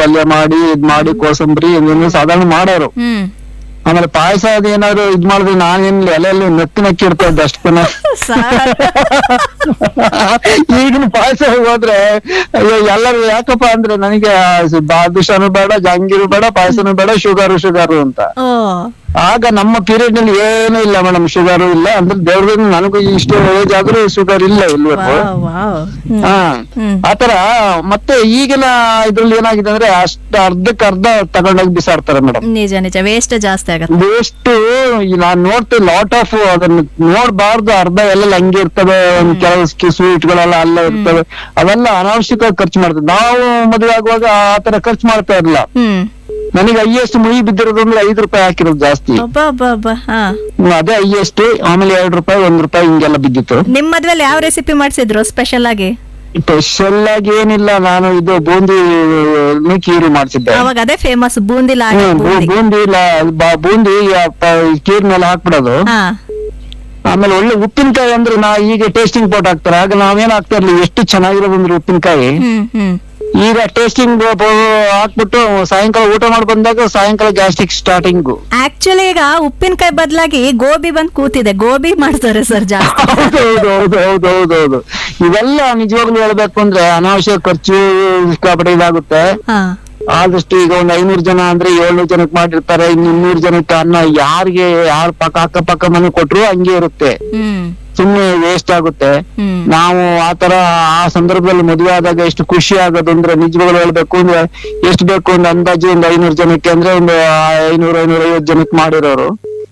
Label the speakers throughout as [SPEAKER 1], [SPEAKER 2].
[SPEAKER 1] ಪಲ್ಯ ಮಾಡಿ ಇದ್ ಮಾಡಿ ಕೋಸಂಬರಿ ಇದನ್ನು ಸಾಧಾರಣ ಮಾಡೋರು
[SPEAKER 2] ಹ್ಮ್
[SPEAKER 1] ಆಮೇಲೆ ಪಾಯಸ ಅದೇನಾದ್ರು ಇದ್ ಮಾಡಿದ್ರೆ ನಾನೇನ್ ಎಲೆಯಲ್ಲಿ ನಕ್ಕಿ ನಕ್ಕಿ ಇಡ್ತಾ ಇದ್ದೆ ಅಷ್ಟು ಪುನಃ
[SPEAKER 2] ಸಾರ್
[SPEAKER 1] ಈಗಿನ ಪಾಯಸ ಹೋದ್ರೆ ಅಯ್ಯೋ ಎಲ್ಲರೂ ಯಾಕಪ್ಪ ಅಂದ್ರೆ ನನಗೆ ಬಾದುಷಾನು ಬೇಡ ಜಹಾಂಗೀರು ಬೇಡ ಪಾಯಸನು ಬೇಡ ಶುಗರು ಶುಗರು ಅಂತ
[SPEAKER 2] ಓ
[SPEAKER 1] ಆಗ ನಮ್ಮ ಪೀರಿಯಡ್ ನಲ್ಲಿ ಏನೂ ಇಲ್ಲ ಮೇಡಮ್ ಶುಗರ್ ಇಲ್ಲ ಅಂದ್ರೆ ದೇವ್ರದಿಂದ ನನಗೂ ಇಷ್ಟು ಏಜ್ ಆದ್ರೂ ಶುಗರ್ ಇಲ್ಲ ಇಲ್ವರೆಗೂ
[SPEAKER 2] ವಾವ್ ವಾವ್ ಹ್ಮ್.
[SPEAKER 1] ಹಾ
[SPEAKER 2] ಹ್ಮ್.
[SPEAKER 1] ಆತರ ಮತ್ತೆ ಈಗಿನ ಇದ್ರಲ್ಲಿ ಏನಾಗಿದೆ ಅಂದ್ರೆ ಅಷ್ಟ ಅರ್ಧಕ್ಕೆ ಅರ್ಧ ತಗೊಂಡೋಗಿ ಬಿಸಾಡ್ತಾರೆ ಮೇಡಮ್
[SPEAKER 2] ನಿಜ ನಿಜ ವೇಸ್ಟ್ ಜಾಸ್ತಿ ಆಗತ್ತೆ
[SPEAKER 1] ಎಷ್ಟು ನಾನ್ ನೋಡ್ತೀನಿ ಲಾಟ್ ಆಫ್ ಅದನ್ನ ನೋಡ್ಬಾರ್ದು ಅರ್ಧ ಎಲ್ಲ ಹಂಗೆ ಇರ್ತವೆ ಒಂದ್ ಕೆಲವು ಸ್ವೀಟ್ಗಳೆಲ್ಲ ಅಲ್ಲ ಇರ್ತವೆ ಅವೆಲ್ಲ ಅನಾವಶ್ಯಕವಾಗಿ ಖರ್ಚು ಮಾಡ್ತೀವಿ ನಾವು ಮದುವೆ ಆಗುವಾಗ ಆತರ ಖರ್ಚು ಮಾಡ್ತಾ ಇರಲಿಲ್ಲ
[SPEAKER 2] ಹ್ಮ್
[SPEAKER 1] ನನಗೆ ಹೈಯೆಸ್ಟ್ ಮುಯಿ ಬಿದ್ದಿರೋದು ಅಂದ್ರೆ ಐದು ರೂಪಾಯಿ ಹಾಕಿರೋದು ಜಾಸ್ತಿ
[SPEAKER 2] ಒಬ್ಬ ಒಬ್ಬ ಒಬ್ಬ ಹಾ
[SPEAKER 1] ಹ್ಮ್, ಅದೇ ಹೈಯೆಸ್ಟ್ ಆಮೇಲೆ ಎರಡು ರೂಪಾಯಿ ಒಂದ್ ರೂಪಾಯಿ ಹಿಂಗೆಲ್ಲ ಬಿದ್ದಿತ್ತು
[SPEAKER 2] ನಿಮ್ ಮದ್ವೆಲಿ ಯಾವ ರೆಸಿಪಿ ಮಾಡ್ಸಿದ್ರು ಸ್ಪೆಷಲ್ ಆಗಿ
[SPEAKER 1] ಸ್ಪೆಷಲ್ ಆಗಿ ಏನಿಲ್ಲ ನಾನು ಇದು ಬೂಂದಿ ಕೀರು ಮಾಡ್ಸಿದ್ದೆ
[SPEAKER 2] ಅವಾಗ ಅದೇ ಫೇಮಸ್ ಬೂಂದಿ ಲಾಡಿ
[SPEAKER 1] ಹ್ಮ್, ಬೂ-
[SPEAKER 2] ಬೂಂದಿ
[SPEAKER 1] ಬೂಂದಿ ಇಲ್ಲ ಬ- ಬೂಂದಿ ಕೀರ್ ಮೇಲೆ ಹಾಕ್ಬಿಡೋದು
[SPEAKER 2] ಹಾ
[SPEAKER 1] ಆಮೇಲೆ ಒಳ್ಳೆ ಉಪ್ಪಿನಕಾಯಿ ಅಂದ್ರೆ ನಾ ಈಗ ಟೇಸ್ಟಿಂಗ್ ಪೌಟ್ ಹಾಕ್ತಾರೆ ಆಗ ನಾವೇನ್ ಹಾಕ್ತಾ ಇರ್ಲಿ ಎಷ್ಟು ಚೆನ್ನಾಗಿರೋದು ಅಂದ್ರೆ ಉಪ್ಪಿನಕಾಯಿ
[SPEAKER 2] ಹ್ಮ್ ಹ್ಮ್
[SPEAKER 1] ಈಗ ಟೇಸ್ಟಿಂಗ್ ಹಾಕ್ಬಿಟ್ಟು ಸಾಯಂಕಾಲ ಊಟ ಮಾಡಿ ಬಂದಾಗ ಸಾಯಂಕಾಲ ಗ್ಯಾಸ್ಟ್ರಿಕ್ ಸ್ಟಾರ್ಟಿಂಗ್
[SPEAKER 2] ಆಕ್ಚುಲಿ ಈಗ ಉಪ್ಪಿನಕಾಯಿ ಬದಲಾಗಿ ಗೋಬಿ ಬಂದ್ ಕೂತಿದೆ ಗೋಬಿ ಮಾಡ್ತಾರೆ ಸರ್ ಜಾಸ್ತಿ
[SPEAKER 1] ಹೌದು ಹೌದು ಹೌದು ಹೌದು ಹೌದು ಇವೆಲ್ಲ ನಿಜವಾಗ್ಲೂ ಹೇಳ್ಬೇಕು ಅಂದ್ರೆ ಅನಾವಶ್ಯಕ ಖರ್ಚು ಸಿಕ್ಕಾಪಟ್ಟೆ ಇದಾಗುತ್ತೆ
[SPEAKER 2] ಹಾ
[SPEAKER 1] ಆದಷ್ಟು ಈಗ ಒಂದ್ ಐನೂರು ಜನ ಅಂದ್ರೆ ಏಳ್ನೂರು ಜನಕ್ಕೆ ಮಾಡಿರ್ತಾರೆ ಇನ್ನು ಇನ್ನೂರು ಜನಕ್ಕೆ ಅನ್ನ ಯಾರಿಗೆ ಯಾರ ಪಕ್ಕ ಅಕ್ಕ ಪಕ್ಕ ಮನೆ ಕೊಟ್ರು ಹಂಗೆ ಇರುತ್ತೆ
[SPEAKER 2] ಹ್ಮ್
[SPEAKER 1] ಸುಮ್ನೆ ವೇಸ್ಟ್ ಆಗುತ್ತೆ
[SPEAKER 2] ಹ್ಮ್
[SPEAKER 1] ನಾವು ಆತರ ಆ ಸಂದರ್ಭದಲ್ಲಿ ಮದುವೆ ಆದಾಗ ಎಷ್ಟು ಖುಷಿ ಆಗೋದು ಅಂದ್ರೆ ನಿಜವಾಗ್ಲೂ ಹೇಳ್ಬೇಕು ಅಂದ್ರೆ ಎಷ್ಟು ಬೇಕು ಒಂದು ಅಂದಾಜು ಒಂದು ಐನೂರು ಜನಕ್ಕೆ ಅಂದ್ರೆ ಒಂದು ಐನೂರು ಐನೂರ ಐವತ್ತು ಜನಕ್ಕೆ ಮಾಡಿರೋರು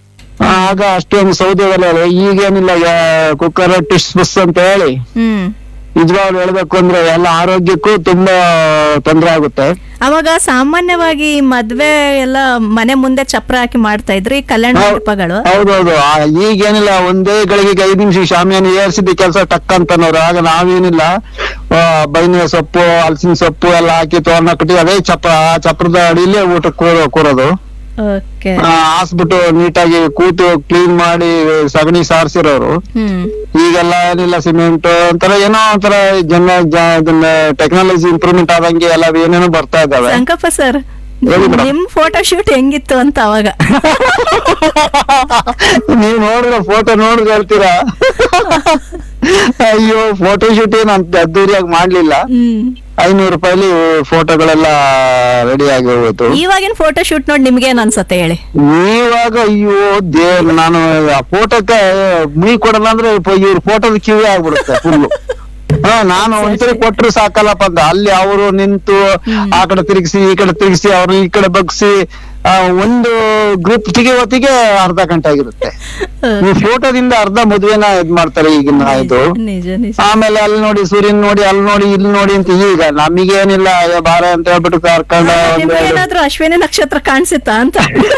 [SPEAKER 1] ಆಗ ಅಷ್ಟೊಂದು ಸೌದೆ ಒಲೆ ಅಲ್ಲ. ಈಗೇನಿಲ್ಲ ಕುಕ್ಕರ್ ಟಿಶ್ ಬಸ್ ಅಂತ ಹೇಳಿ
[SPEAKER 2] ಹ್ಮ್
[SPEAKER 1] ನಿಜವಾಗ್ಲೂ ಹೇಳ್ಬೇಕು ಅಂದ್ರೆ ಎಲ್ಲ ಆರೋಗ್ಯಕ್ಕೂ ತುಂಬಾ ತೊಂದರೆ ಆಗುತ್ತೆ
[SPEAKER 2] ಅವಾಗ ಸಾಮಾನ್ಯವಾಗಿ ಮದ್ವೆ ಎಲ್ಲ ಮನೆ ಮುಂದೆ ಚಪ್ರ ಹಾಕಿ ಮಾಡ್ತಾ ಇದ್ರಿ ಕಲ್ಯಾಣ
[SPEAKER 1] ಹೌದು.
[SPEAKER 2] ಮಂಟಪಗಳು
[SPEAKER 1] ಹೌದೌದು ಆ, ಈಗೇನಿಲ್ಲ ಒಂದೇ ಗಳಿಗೆ ಐದು ನಿಮಿಷ ಶಾಮಿಯಾನ ಏರ್ಸಿದ್ದ ಕೆಲಸ ಟಕ್ ಅಂತನವ್ರು ಆಗ ನಾವೇನಿಲ್ಲ ಆ, ಬೈನೆ ಸೊಪ್ಪು ಹಲಸಿನ ಸೊಪ್ಪು ಎಲ್ಲ ಹಾಕಿ ತೋರಣ ಕಟ್ಟಿ ಅದೇ ಚಪ್ರ ಆ ಚಪ್ರದ ಅಡಿಲೇ ಊಟ ಕೂರೋ ಕೂರೋದು
[SPEAKER 2] ಓಕೆ
[SPEAKER 1] ಆ, ಹಾಸ್ಬಿಟ್ಟು ನೀಟಾಗಿ ಕೂತು ಕ್ಲೀನ್ ಮಾಡಿ ಸಗಣಿ ಸಾರಿಸಿರೋರು
[SPEAKER 2] ಹ್ಮ್
[SPEAKER 1] ಈಗೆಲ್ಲ ಏನಿಲ್ಲ ಸಿಮೆಂಟ್ ಒಂಥರ ಏನೋ ಒಂಥರ ಜನ ಟೆಕ್ನಾಲಜಿ ಇಂಪ್ರೂವ್ಮೆಂಟ್ ಆದಂಗೆ ಎಲ್ಲ ಏನೇನೋ ಬರ್ತಾ ಇದಾವೆ
[SPEAKER 2] ಸಂಕಪ್ಪ ಸರ್
[SPEAKER 1] ಹೇಳಿ ಮೇಡಮ್.
[SPEAKER 2] ನಿಮ್ ಫೋಟೋ ಶೂಟ್ ಹೆಂಗಿತ್ತು ಅಂತ ಅವಾಗ
[SPEAKER 1] ನೀವ್ ನೋಡಿದ್ರೆ ಫೋಟೋ ನೋಡಿದ್ರೆ ಹೇಳ್ತೀರಾ ಅಯ್ಯೋ ಫೋಟೋ ಶೂಟ್ ಏನ್ ಅಂತ ಅದ್ದೂರಿಯಾಗಿ ಮಾಡ್ಲಿಲ್ಲ
[SPEAKER 2] ಹ್ಮ್
[SPEAKER 1] ಐನೂರು ರೂಪಾಯಿಲಿ ಫೋಟೋಗಳೆಲ್ಲ ರೆಡಿ ಆಗಿ ಹೋಯ್ತು
[SPEAKER 2] ಇವಾಗಿನ ಫೋಟೋ ಶೂಟ್ ನೋಡಿ ನಿಮ್ಗೆ ಏನ್ ಅನ್ಸತ್ತೆ ಹೇಳಿ
[SPEAKER 1] ಇವಾಗ ಅಯ್ಯೋ ದೇವ್ ನಾನು ಆ ಫೋಟೋಕ್ಕೆ ಮುಯಿ ಕೊಡಲ್ಲ ಅಂದ್ರೆ ಪ- ಇವ್ರ ಫೋಟೋದ ಕಿವಿ ಆಗ್ಬಿಡುತ್ತೆ ಫುಲ್ ಹಾ ನಾನು ಒಂದ್ಸರಿ ಕೊಟ್ರು ಸಾಕಲ್ಲಪ್ಪ ಅಂತ ಅಲ್ಲಿ ಅವರು ನಿಂತು ಆ ಕಡೆ ತಿರುಗಿಸಿ ಈ ಕಡೆ ತಿರುಗಿಸಿ ಅವ್ರು ಈ ಕಡೆ ಬಗ್ಸಿ ಆ, ಒಂದು ಗ್ರೂಪ್ ತೆಗೆ ಹೊತ್ತಿಗೆ ಅರ್ಧ ಗಂಟೆ ಆಗಿರುತ್ತೆ ಈ ಫೋಟೋದಿಂದ ಅರ್ಧ ಮದುವೆನ ಇದ್ ಮಾಡ್ತಾರೆ ಈಗಿನ ಇದು
[SPEAKER 2] ನಿಜ ನಿಜ
[SPEAKER 1] ಆಮೇಲೆ ಅಲ್ಲಿ ನೋಡಿ ಸೂರ್ಯನ್ ನೋಡಿ ಅಲ್ಲಿ ನೋಡಿ ಇಲ್ಲಿ ನೋಡಿ ಅಂತ ಈಗ ನಮಗೇನಿಲ್ಲ ಅಯ್ಯೋ ಬಾರ ಅಂತ ಹೇಳ್ಬಿಟ್ಟು ಕರ್ಕೊಂಡ ಒಂದ್
[SPEAKER 2] ನಿಮ್ಗೆ
[SPEAKER 1] ಎರಡು
[SPEAKER 2] ಏನಾದ್ರೂ ಅಶ್ವಿನಿ ನಕ್ಷತ್ರ ಕಾಣಿಸುತ್ತಾ ಅಂತ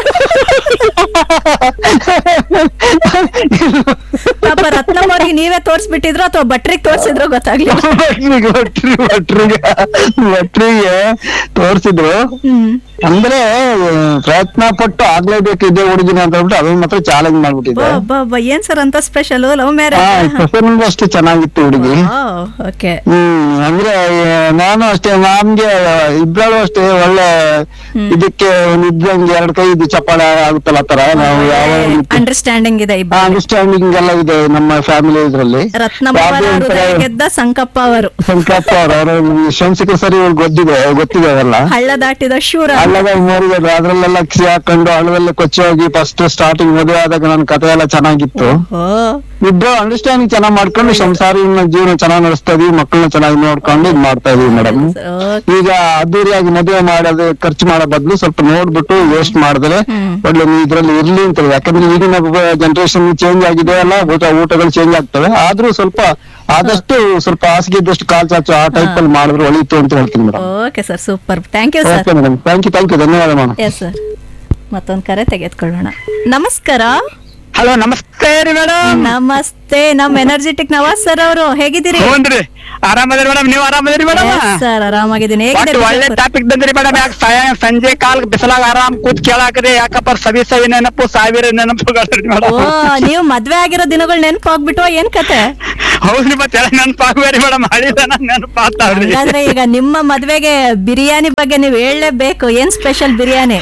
[SPEAKER 2] ಪಾಪ ರತ್ನಮ್ ಅವ್ರಿಗೆ ನೀವೇ ತೋರ್ಸ್ಬಿಟ್ಟಿದ್ರು ಅಥವಾ ಭಟ್ರಿಗೆ ತೋರ್ಸಿದ್ರು ಗೊತ್ತಾಗ್ಲಿಲ್ಲ
[SPEAKER 1] ಭಟ್ರಿಗೆ ಭಟ್ರಿಗೆ ಭಟ್ರಿಗೆ ಭಟ್ರಿಗೆ ತೋರ್ಸಿದ್ರು
[SPEAKER 2] ಹ್ಮ್
[SPEAKER 1] ಅಂದ್ರೆ ಆ, ಪ್ರಯತ್ನ ಪಟ್ಟು ಆಗ್ಲೇಬೇಕು ಇದೇ ಹುಡುಗಿನ ಅಂತ ಹೇಳ್ಬಿಟ್ಟು ಅದನ್ನ ಮಾತ್ರ ಚಾಲೆಂಜ್ ಮಾಡ್ಬಿಟ್ಟಿದ್ದೆ
[SPEAKER 2] ಅಬ್ಬಾ, ಅಬ್ಬಾ, ಏನ್ ಸರ್ ಅಂತ ಸ್ಪೆಷಲ್ ಲವ್
[SPEAKER 1] ಹಾ
[SPEAKER 2] ಮ್ಯಾರೇಜ್
[SPEAKER 1] ಪ್ರಸನ್ನ ಅಷ್ಟು ಚೆನ್ನಾಗಿತ್ತು ಹುಡುಗಿ
[SPEAKER 2] ಓಕೆ
[SPEAKER 1] ಹ್ಮ್ ಅಂದ್ರೆ ಆ, ನಾನು ಅಷ್ಟೇ ನಮ್ಗೆ ಇಬ್ಬಳು ಅಷ್ಟೇ ಒಳ್ಳೆ ಇದಕ್ಕೆ ಒಂದ್ ಇದ್ದಂಗೆ ಎರಡ್ ಕೈ ಇದು ಚಪ್ಪಾಳೆ ಆಗುತ್ತಲ್ಲ ಆ ತರ ನಾವು ಯಾವ
[SPEAKER 2] ಅಂಡರ್ಸ್ಟ್ಯಾಂಡಿಂಗ್ ಇದೆ ಇಬ್ಬರು
[SPEAKER 1] ಅಂಡರ್ಸ್ಟ್ಯಾಂಡಿಂಗ್ ಎಲ್ಲ ಇದೆ ನಮ್ಮ ಫ್ಯಾಮಿಲಿ ಇದ್ರಲ್ಲಿ
[SPEAKER 2] ರತ್ನಮ್ಮ ಅವರ
[SPEAKER 1] ಯಾವ್ದೇ ಒಂಥರ
[SPEAKER 2] ಹೃದಯ ಗೆದ್ದ ಸಂಕಪ್ಪ ಅವರು
[SPEAKER 1] ಸಂಕಪ್ಪ ಅವರು ಶಂಸಿಕ ಸರಿ ಇವ್ರಿಗೆ ಗೊತ್ತಿದೆ ಗೊತ್ತಿದೆ ಅವೆಲ್ಲ
[SPEAKER 2] ಹಳ್ಳ ದಾಟಿದ ಶೂರ
[SPEAKER 1] ಹಳ್ಳದ ಮೂರಿಗಳು ಅದ್ರಲ್ಲೆಲ್ಲ ಕ್ಷಿ ಹಾಕೊಂಡು ಹಳ್ಳದಲ್ಲೇ ಕೊಚ್ಚಿ ಹೋಗಿ ಫಸ್ಟ್ ಸ್ಟಾರ್ಟಿಂಗ್ ಮದುವೆ ಆದಾಗ ನನ್ನ ಕಥೆ ಎಲ್ಲ ಚೆನ್ನಾಗಿತ್ತು
[SPEAKER 2] ಓ
[SPEAKER 1] ಇಬ್ರು ಅಂಡರ್ಸ್ಟ್ಯಾಂಡಿಂಗ್ ಚೆನ್ನಾಗಿ ಮಾಡ್ಕೊಂಡು ಸಂಸಾರ ಜೀವನ ಚೆನ್ನಾಗಿ ನಡೆಸ್ತಾ ಇದೀವಿ ಮಕ್ಕಳನ್ನ ಚೆನ್ನಾಗಿ ನೋಡ್ಕೊಂಡು ಇದ್ ಮಾಡ್ತಾ ಇದೀವಿ ಮೇಡಮ್
[SPEAKER 2] ಓಕೆ
[SPEAKER 1] ಈಗ ಅದ್ದೂರಿಯಾಗಿ ಮದುವೆ ಮಾಡೋದು ಖರ್ಚು ಮಾಡೋ ಬದಲು ಸ್ವಲ್ಪ ನೋಡ್ಬಿಟ್ಟು ವೇಸ್ಟ್ ಮಾಡಿದ್ರೆ
[SPEAKER 2] ಹ್ಮ್.
[SPEAKER 1] ಒಳ್ಳೆ ನೀವು ಇದ್ರಲ್ಲಿ ಇರ್ಲಿ ಅಂತ ಯಾಕಂದ್ರೆ ಈಗಿನ ಜನರೇಷನ್ ಚೇಂಜ್ ಆಗಿದೆ ಅಲ್ಲ ಊಟ ಊಟಗಳು ಚೇಂಜ್ ಆಗ್ತವೆ ಆದ್ರೂ ಸ್ವಲ್ಪ ಆದಷ್ಟು ಸ್ವಲ್ಪ ಹಾಸಿಗೆ ಇದ್ದಷ್ಟು ಕಾಲ್ ಚಾಚು ಆ ಟೈಪ್ ಅಲ್ಲಿ ಮಾಡಿದ್ರೆ ಒಳಿತು ಅಂತ ಹೇಳ್ತೀನಿ madam
[SPEAKER 2] okay sir super thank you sir
[SPEAKER 1] okay madam thank you thank you ಧನ್ಯವಾದ ಮೇಡಮ್
[SPEAKER 2] ಎಸ್ ಸರ್ ಮತ್ತೊಂದು ಕರೆ ತೆಗೆದುಕೊಳ್ಳೋಣ ನಮಸ್ಕಾರ
[SPEAKER 3] ಹಲೋ ನಮಸ್ತೆ ರೀ ಮೇಡಮ್
[SPEAKER 2] ನಮಸ್ತೆ ನಮ್ ಎನರ್ಜೆಟಿಕ್ ನವಾಜ್ ಸರ್ ಅವರು ಹೇಗಿದ್ದೀರಿ
[SPEAKER 3] ಹ್ಞೂನ್ರಿ ಆರಾಮದಿರಿ ಮೇಡಮ್ ನೀವು ಆರಾಮದಿರಿ ಮೇಡಮ್
[SPEAKER 2] ಸರ್ ಆರಾಮಾಗಿದ್ದೀನಿ ಹೇಗಿದೆ
[SPEAKER 3] ಒಟ್ಟು ಒಳ್ಳೆ
[SPEAKER 2] ಬಿಜಾಪುರ?
[SPEAKER 3] ಟಾಪಿಕ್ ಬಂದ್ರಿ ಮೇಡಮ್ ಯಾಕೆ ಸಾಯ ಸಂಜೆ ಕಾಲ ಬಿಸಿಲಾಗ ಆರಾಮ್ ಕೂತ್ ಕೇಳಾಕ್ರಿ ಯಾಕಪ್ಪ ಸವಿ ಸವಿ ನೆನಪು ಸಾವಿರ ನೆನಪುಗಳು
[SPEAKER 2] ಓ
[SPEAKER 3] ಮೇಡಮ್
[SPEAKER 2] ನೀವು ಮದ್ವೆ ಆಗಿರೋ ದಿನಗಳು ನೆನಪಾಗ್ಬಿಟ್ವಾ ಏನ್ ಕತೆ
[SPEAKER 3] ಹೌದ್ರಿ ಮತ್ತೆ ನೆನಪಾಗ್ಬೇರಿ ಮೇಡಮ್ ಹಳಿದನ ನೆನಪಾಗ್ತಾವ್ರಿ
[SPEAKER 2] ಹಾಗಾದ್ರೆ ಈಗ ನಿಮ್ಮ ಮದ್ವೆಗೆ ಬಿರಿಯಾನಿ ಬಗ್ಗೆ ನೀವು ಹೇಳಲೇಬೇಕು ಏನ್ ಸ್ಪೆಷಲ್ ಬಿರಿಯಾನಿ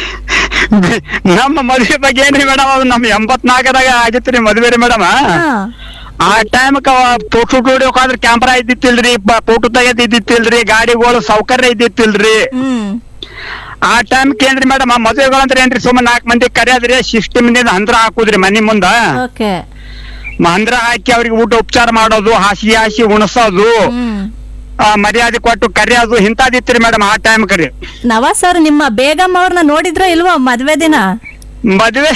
[SPEAKER 3] ನಮ್ಮ ಮದುವೆ ಬಗ್ಗೆ ಏನ್ರಿ ಮೇಡಮ್ ಅದು ನಮ್ ಎಂಬತ್ನಾಲ್ಕದಾಗ ಆಗಿತ್ರಿ ಮದ್ವೆ ರೀ ಮೇಡಮ್
[SPEAKER 2] ಹಾ.
[SPEAKER 3] ಆ ಟೈಮ್ ಫೋಟೋ ಸ್ಟುಡಿಯೋಕಾದ್ರೆ ಕ್ಯಾಮ್ರಾ ಇದ್ದಿತ್ತಿಲ್ರಿ ಫೋಟೋ ತೆಗೆದ್ ಇದ್ದಿತ್ತಿಲ್ರಿ ಗಾಡಿಗಳು ಸೌಕರ್ಯ ಇದ್ದಿತ್ತಿಲ್ರಿ
[SPEAKER 2] ಹ್ಮ್
[SPEAKER 3] ಆ ಟೈಮ್ ಏನ್ರಿ ಮೇಡಮ್ ಆ ಮದುವೆಗಳಂದ್ರೆ ಏನ್ರಿ ಸುಮ್ಮನೆ ನಾಲ್ಕು ಮಂದಿ ಕರೆಯದ್ರಿ ಸಿಸ್ಟಮ್ ಹಂದ್ರ ಹಾಕುದ್ರಿ ಮನಿ ಮುಂದ
[SPEAKER 2] ಓಕೆ
[SPEAKER 3] ಹಂದ್ರ ಹಾಕಿ ಅವ್ರಿಗೆ ಊಟ ಉಪಚಾರ ಮಾಡೋದು ಹಾಸಿ ಹಾಸಿ ಉಣಸೋದು
[SPEAKER 2] ಹ್ಮ್
[SPEAKER 3] ಆ, ಮರ್ಯಾದೆ ಕೊಟ್ಟು ಕರೆಯೋದು ಇಂಥದಿತ್ರಿ ಮೇಡಮ್ ಆ ಟೈಮ್ ಕರಿ
[SPEAKER 2] ನವಾಜ್ ಸರ್ ನಿಮ್ಮ ಬೇಗಮ್ ಅವ್ರನ್ನ ನೋಡಿದ್ರ ಇಲ್ವಾ ಮದ್ವೆ ದಿನ
[SPEAKER 3] ಮದ್ವೆ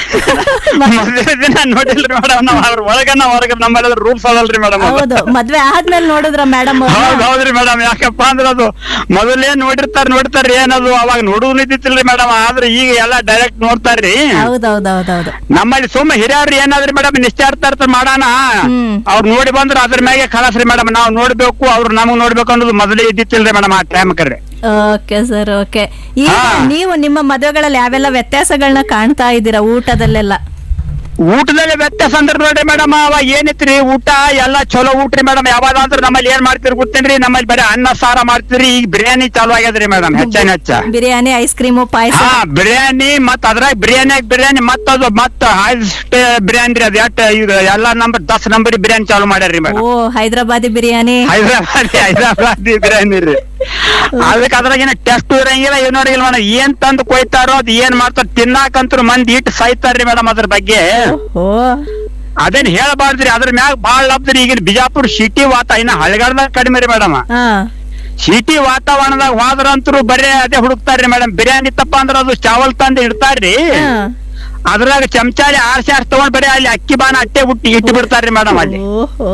[SPEAKER 3] ಮದ್ವೆ ದಿನ ನೋಡಿಲ್ರಿ ಮೇಡಮ್ ನಾವ್ ಅದ್ರ ಒಳಗ ನಾವ್ ಹೊರಗ ನಮ್ಮಲ್ಲಿ ರೂಲ್ಸ್ ಅದಲ್ರಿ ಮೇಡಮ್
[SPEAKER 2] ಹೌದು ಮದ್ವೆ ಆದ್ಮೇಲೆ ನೋಡಿದ್ರ ಮೇಡಮ್
[SPEAKER 3] ಹೌದ್ ಹೌದ್ರಿ ಮೇಡಮ್ ಯಾಕಪ್ಪ ಅಂದ್ರ ಅದು ಮೊದಲೇ ನೋಡಿರ್ತಾರ ನೋಡ್ತಾರ್ರಿ ಏನದು ಅವಾಗ ನೋಡುದು ಇದ್ದಿತ್ತಿಲ್ರಿ ಮೇಡಮ್ ಆದ್ರೆ ಈಗ ಎಲ್ಲಾ ಡೈರೆಕ್ಟ್ ನೋಡ್ತಾರ್ರಿ
[SPEAKER 2] ಹೌದೌದೌದೌದು
[SPEAKER 3] ನಮ್ಮಲ್ಲಿ ಸುಮ್ಮ ಹಿರಿಯವ್ರು ಏನಾದ್ರಿ ಮೇಡಮ್ ನಿಶ್ಚಯಾರ್ಥ ಮಾಡೋಣ
[SPEAKER 2] ಹ್ಮ್.
[SPEAKER 3] ಅವ್ರು ನೋಡಿ ಬಂದ್ರ ಅದ್ರ ಮ್ಯಾಗೆ ಕಳಸ್ರಿ ಮೇಡಮ್ ನಾವ್ ನೋಡ್ಬೇಕು ಅವ್ರು ನಮಗ್ ನೋಡ್ಬೇಕು ಅನ್ನೋದು ಮೊದಲೇ ಇದ್ದಿತ್ತಿಲ್ರಿ ಮೇಡಮ್ ಆ ಟೈಮ್ ಕರ್ರಿ
[SPEAKER 2] ಓಕೆ ಸರ್ ಓಕೆ ಈಗ
[SPEAKER 3] ಹಾ.
[SPEAKER 2] ನೀವು ನಿಮ್ಮ ಮದುವೆಗಳಲ್ಲಿ ಯಾವೆಲ್ಲ ವ್ಯತ್ಯಾಸಗಳನ್ನ ಕಾಣ್ತಾ ಇದ್ದೀರಾ ಊಟದಲ್ಲೆಲ್ಲ
[SPEAKER 3] ಊಟದಲ್ಲಿ ವ್ಯತ್ಯಾಸ ಅಂದ್ರ ನೋಡ್ರಿ ಮೇಡಮ್ ಅವಾಗ ಏನಿತ್ರಿ ಊಟ ಎಲ್ಲಾ ಚಲೋ ಊಟ್ರಿ ಮೇಡಮ್ ಯಾವಾಗಾದ್ರೂ ನಮ್ಮಲ್ಲಿ ಏನ್ ಮಾಡ್ತೀರಿ ಗೊತ್ತೇನ್ರಿ ನಮ್ಮಲ್ಲಿ ಬರೀ ಅನ್ನ ಸಾರ ಮಾಡ್ತೀರಿ ಈಗ ಬಿರಿಯಾನಿ ಚಾಲು ಆಗ್ಯದ್ರಿ ಮೇಡಮ್ ಹೆಚ್ಚಾನ ಹೆಚ್ಚ
[SPEAKER 2] ಬಿರಿಯಾನಿ ಐಸ್ ಕ್ರೀಮು ಪಾಯಸ
[SPEAKER 3] ಹಾ ಬಿರಿಯಾನಿ ಮತ್ ಅದ್ರಾಗ ಬಿರಿಯಾನಿ ಬಿರಿಯಾನಿ ಮತ್ತ ಅದು ಮತ್ತ ಹೈಸ್ಟ್ ಬಿರಿಯಾನಿ ರೀ ಅದ್ ಎಟ್ ಈಗ ಎಲ್ಲಾ ನಂಬರ್ ದಸ್ ನಂಬರ್ ಬಿರಿಯಾನಿ ಚಾಲು ಮಾಡ್ಯಾರ್ರಿ ಮೇಡಮ್
[SPEAKER 2] ಓ ಹೈದರಾಬಾದಿ ಬಿರಿಯಾನಿ
[SPEAKER 3] ಹೈದರಾಬಾದ್ ಹೈದರಾಬಾದ್ ಬಿರಿಯಾನಿ ರೀ ಅದಕ್ಕೆ ಅದ್ರಾಗ ಏನ ಟೆಸ್ಟ್ ಇರಂಗಿಲ್ಲ ಏನ್ ನೋಡಿಲ್ಲ ಮೇಡಮ್ ಏನ್ ತಂದು ಕೊಯ್ತಾರೋ ಅದ್ ಏನ್ ಮಾಡ್ತಾರ ತಿನ್ನಾಕಂತೂ ಮಂದಿ ಇಟ್ಟು ಸಾಯ್ತಾರ್ರಿ ಮೇಡಮ್ ಅದ್ರ ಬಗ್ಗೆ
[SPEAKER 2] ಓ
[SPEAKER 3] ಅದೇನ್ ಹೇಳ್ಬಾರ್ದ್ರಿ ಅದ್ರ ಮ್ಯಾಗ ಬಾಳ್ ಲಬ್ದ್ರಿ ಈಗಿನ ಬಿಜಾಪುರ ಸಿಟಿ ವಾತ ಇನ್ನ ಹಳಗಾಡ್ದಾಗ ಕಡಿಮೆ ರೀ ಮೇಡಮ್
[SPEAKER 2] ಹಾ
[SPEAKER 3] ಸಿಟಿ ವಾತಾವರಣದಾಗ ಹೋದ್ರಂತರು ಬರೇ ಅದೇ ಹುಡುಕ್ತಾರ್ರಿ ಮೇಡಮ್ ಬಿರಿಯಾನಿ ತಪ್ಪ ಅಂದ್ರ ಅದು ಚಾವಲ್ ತಂದು ಇಡ್ತಾರ್ರಿ
[SPEAKER 2] ಹಾ.
[SPEAKER 3] ಅದ್ರಾಗ ಚಮಚಾಲಿ ಆರ್ಸಿ ಆರ್ಸಿ ತಗೊಂಡ್ ಬರೀ ಅಲ್ಲಿ ಅಕ್ಕಿ ಬಾನ ಅಟ್ಟೆ ಹುಟ್ಟಿ ಇಟ್ಟು ಬಿಡ್ತಾರ್ರಿ ಮೇಡಮ್ ಅಲ್ಲಿ
[SPEAKER 2] ಓಹೋ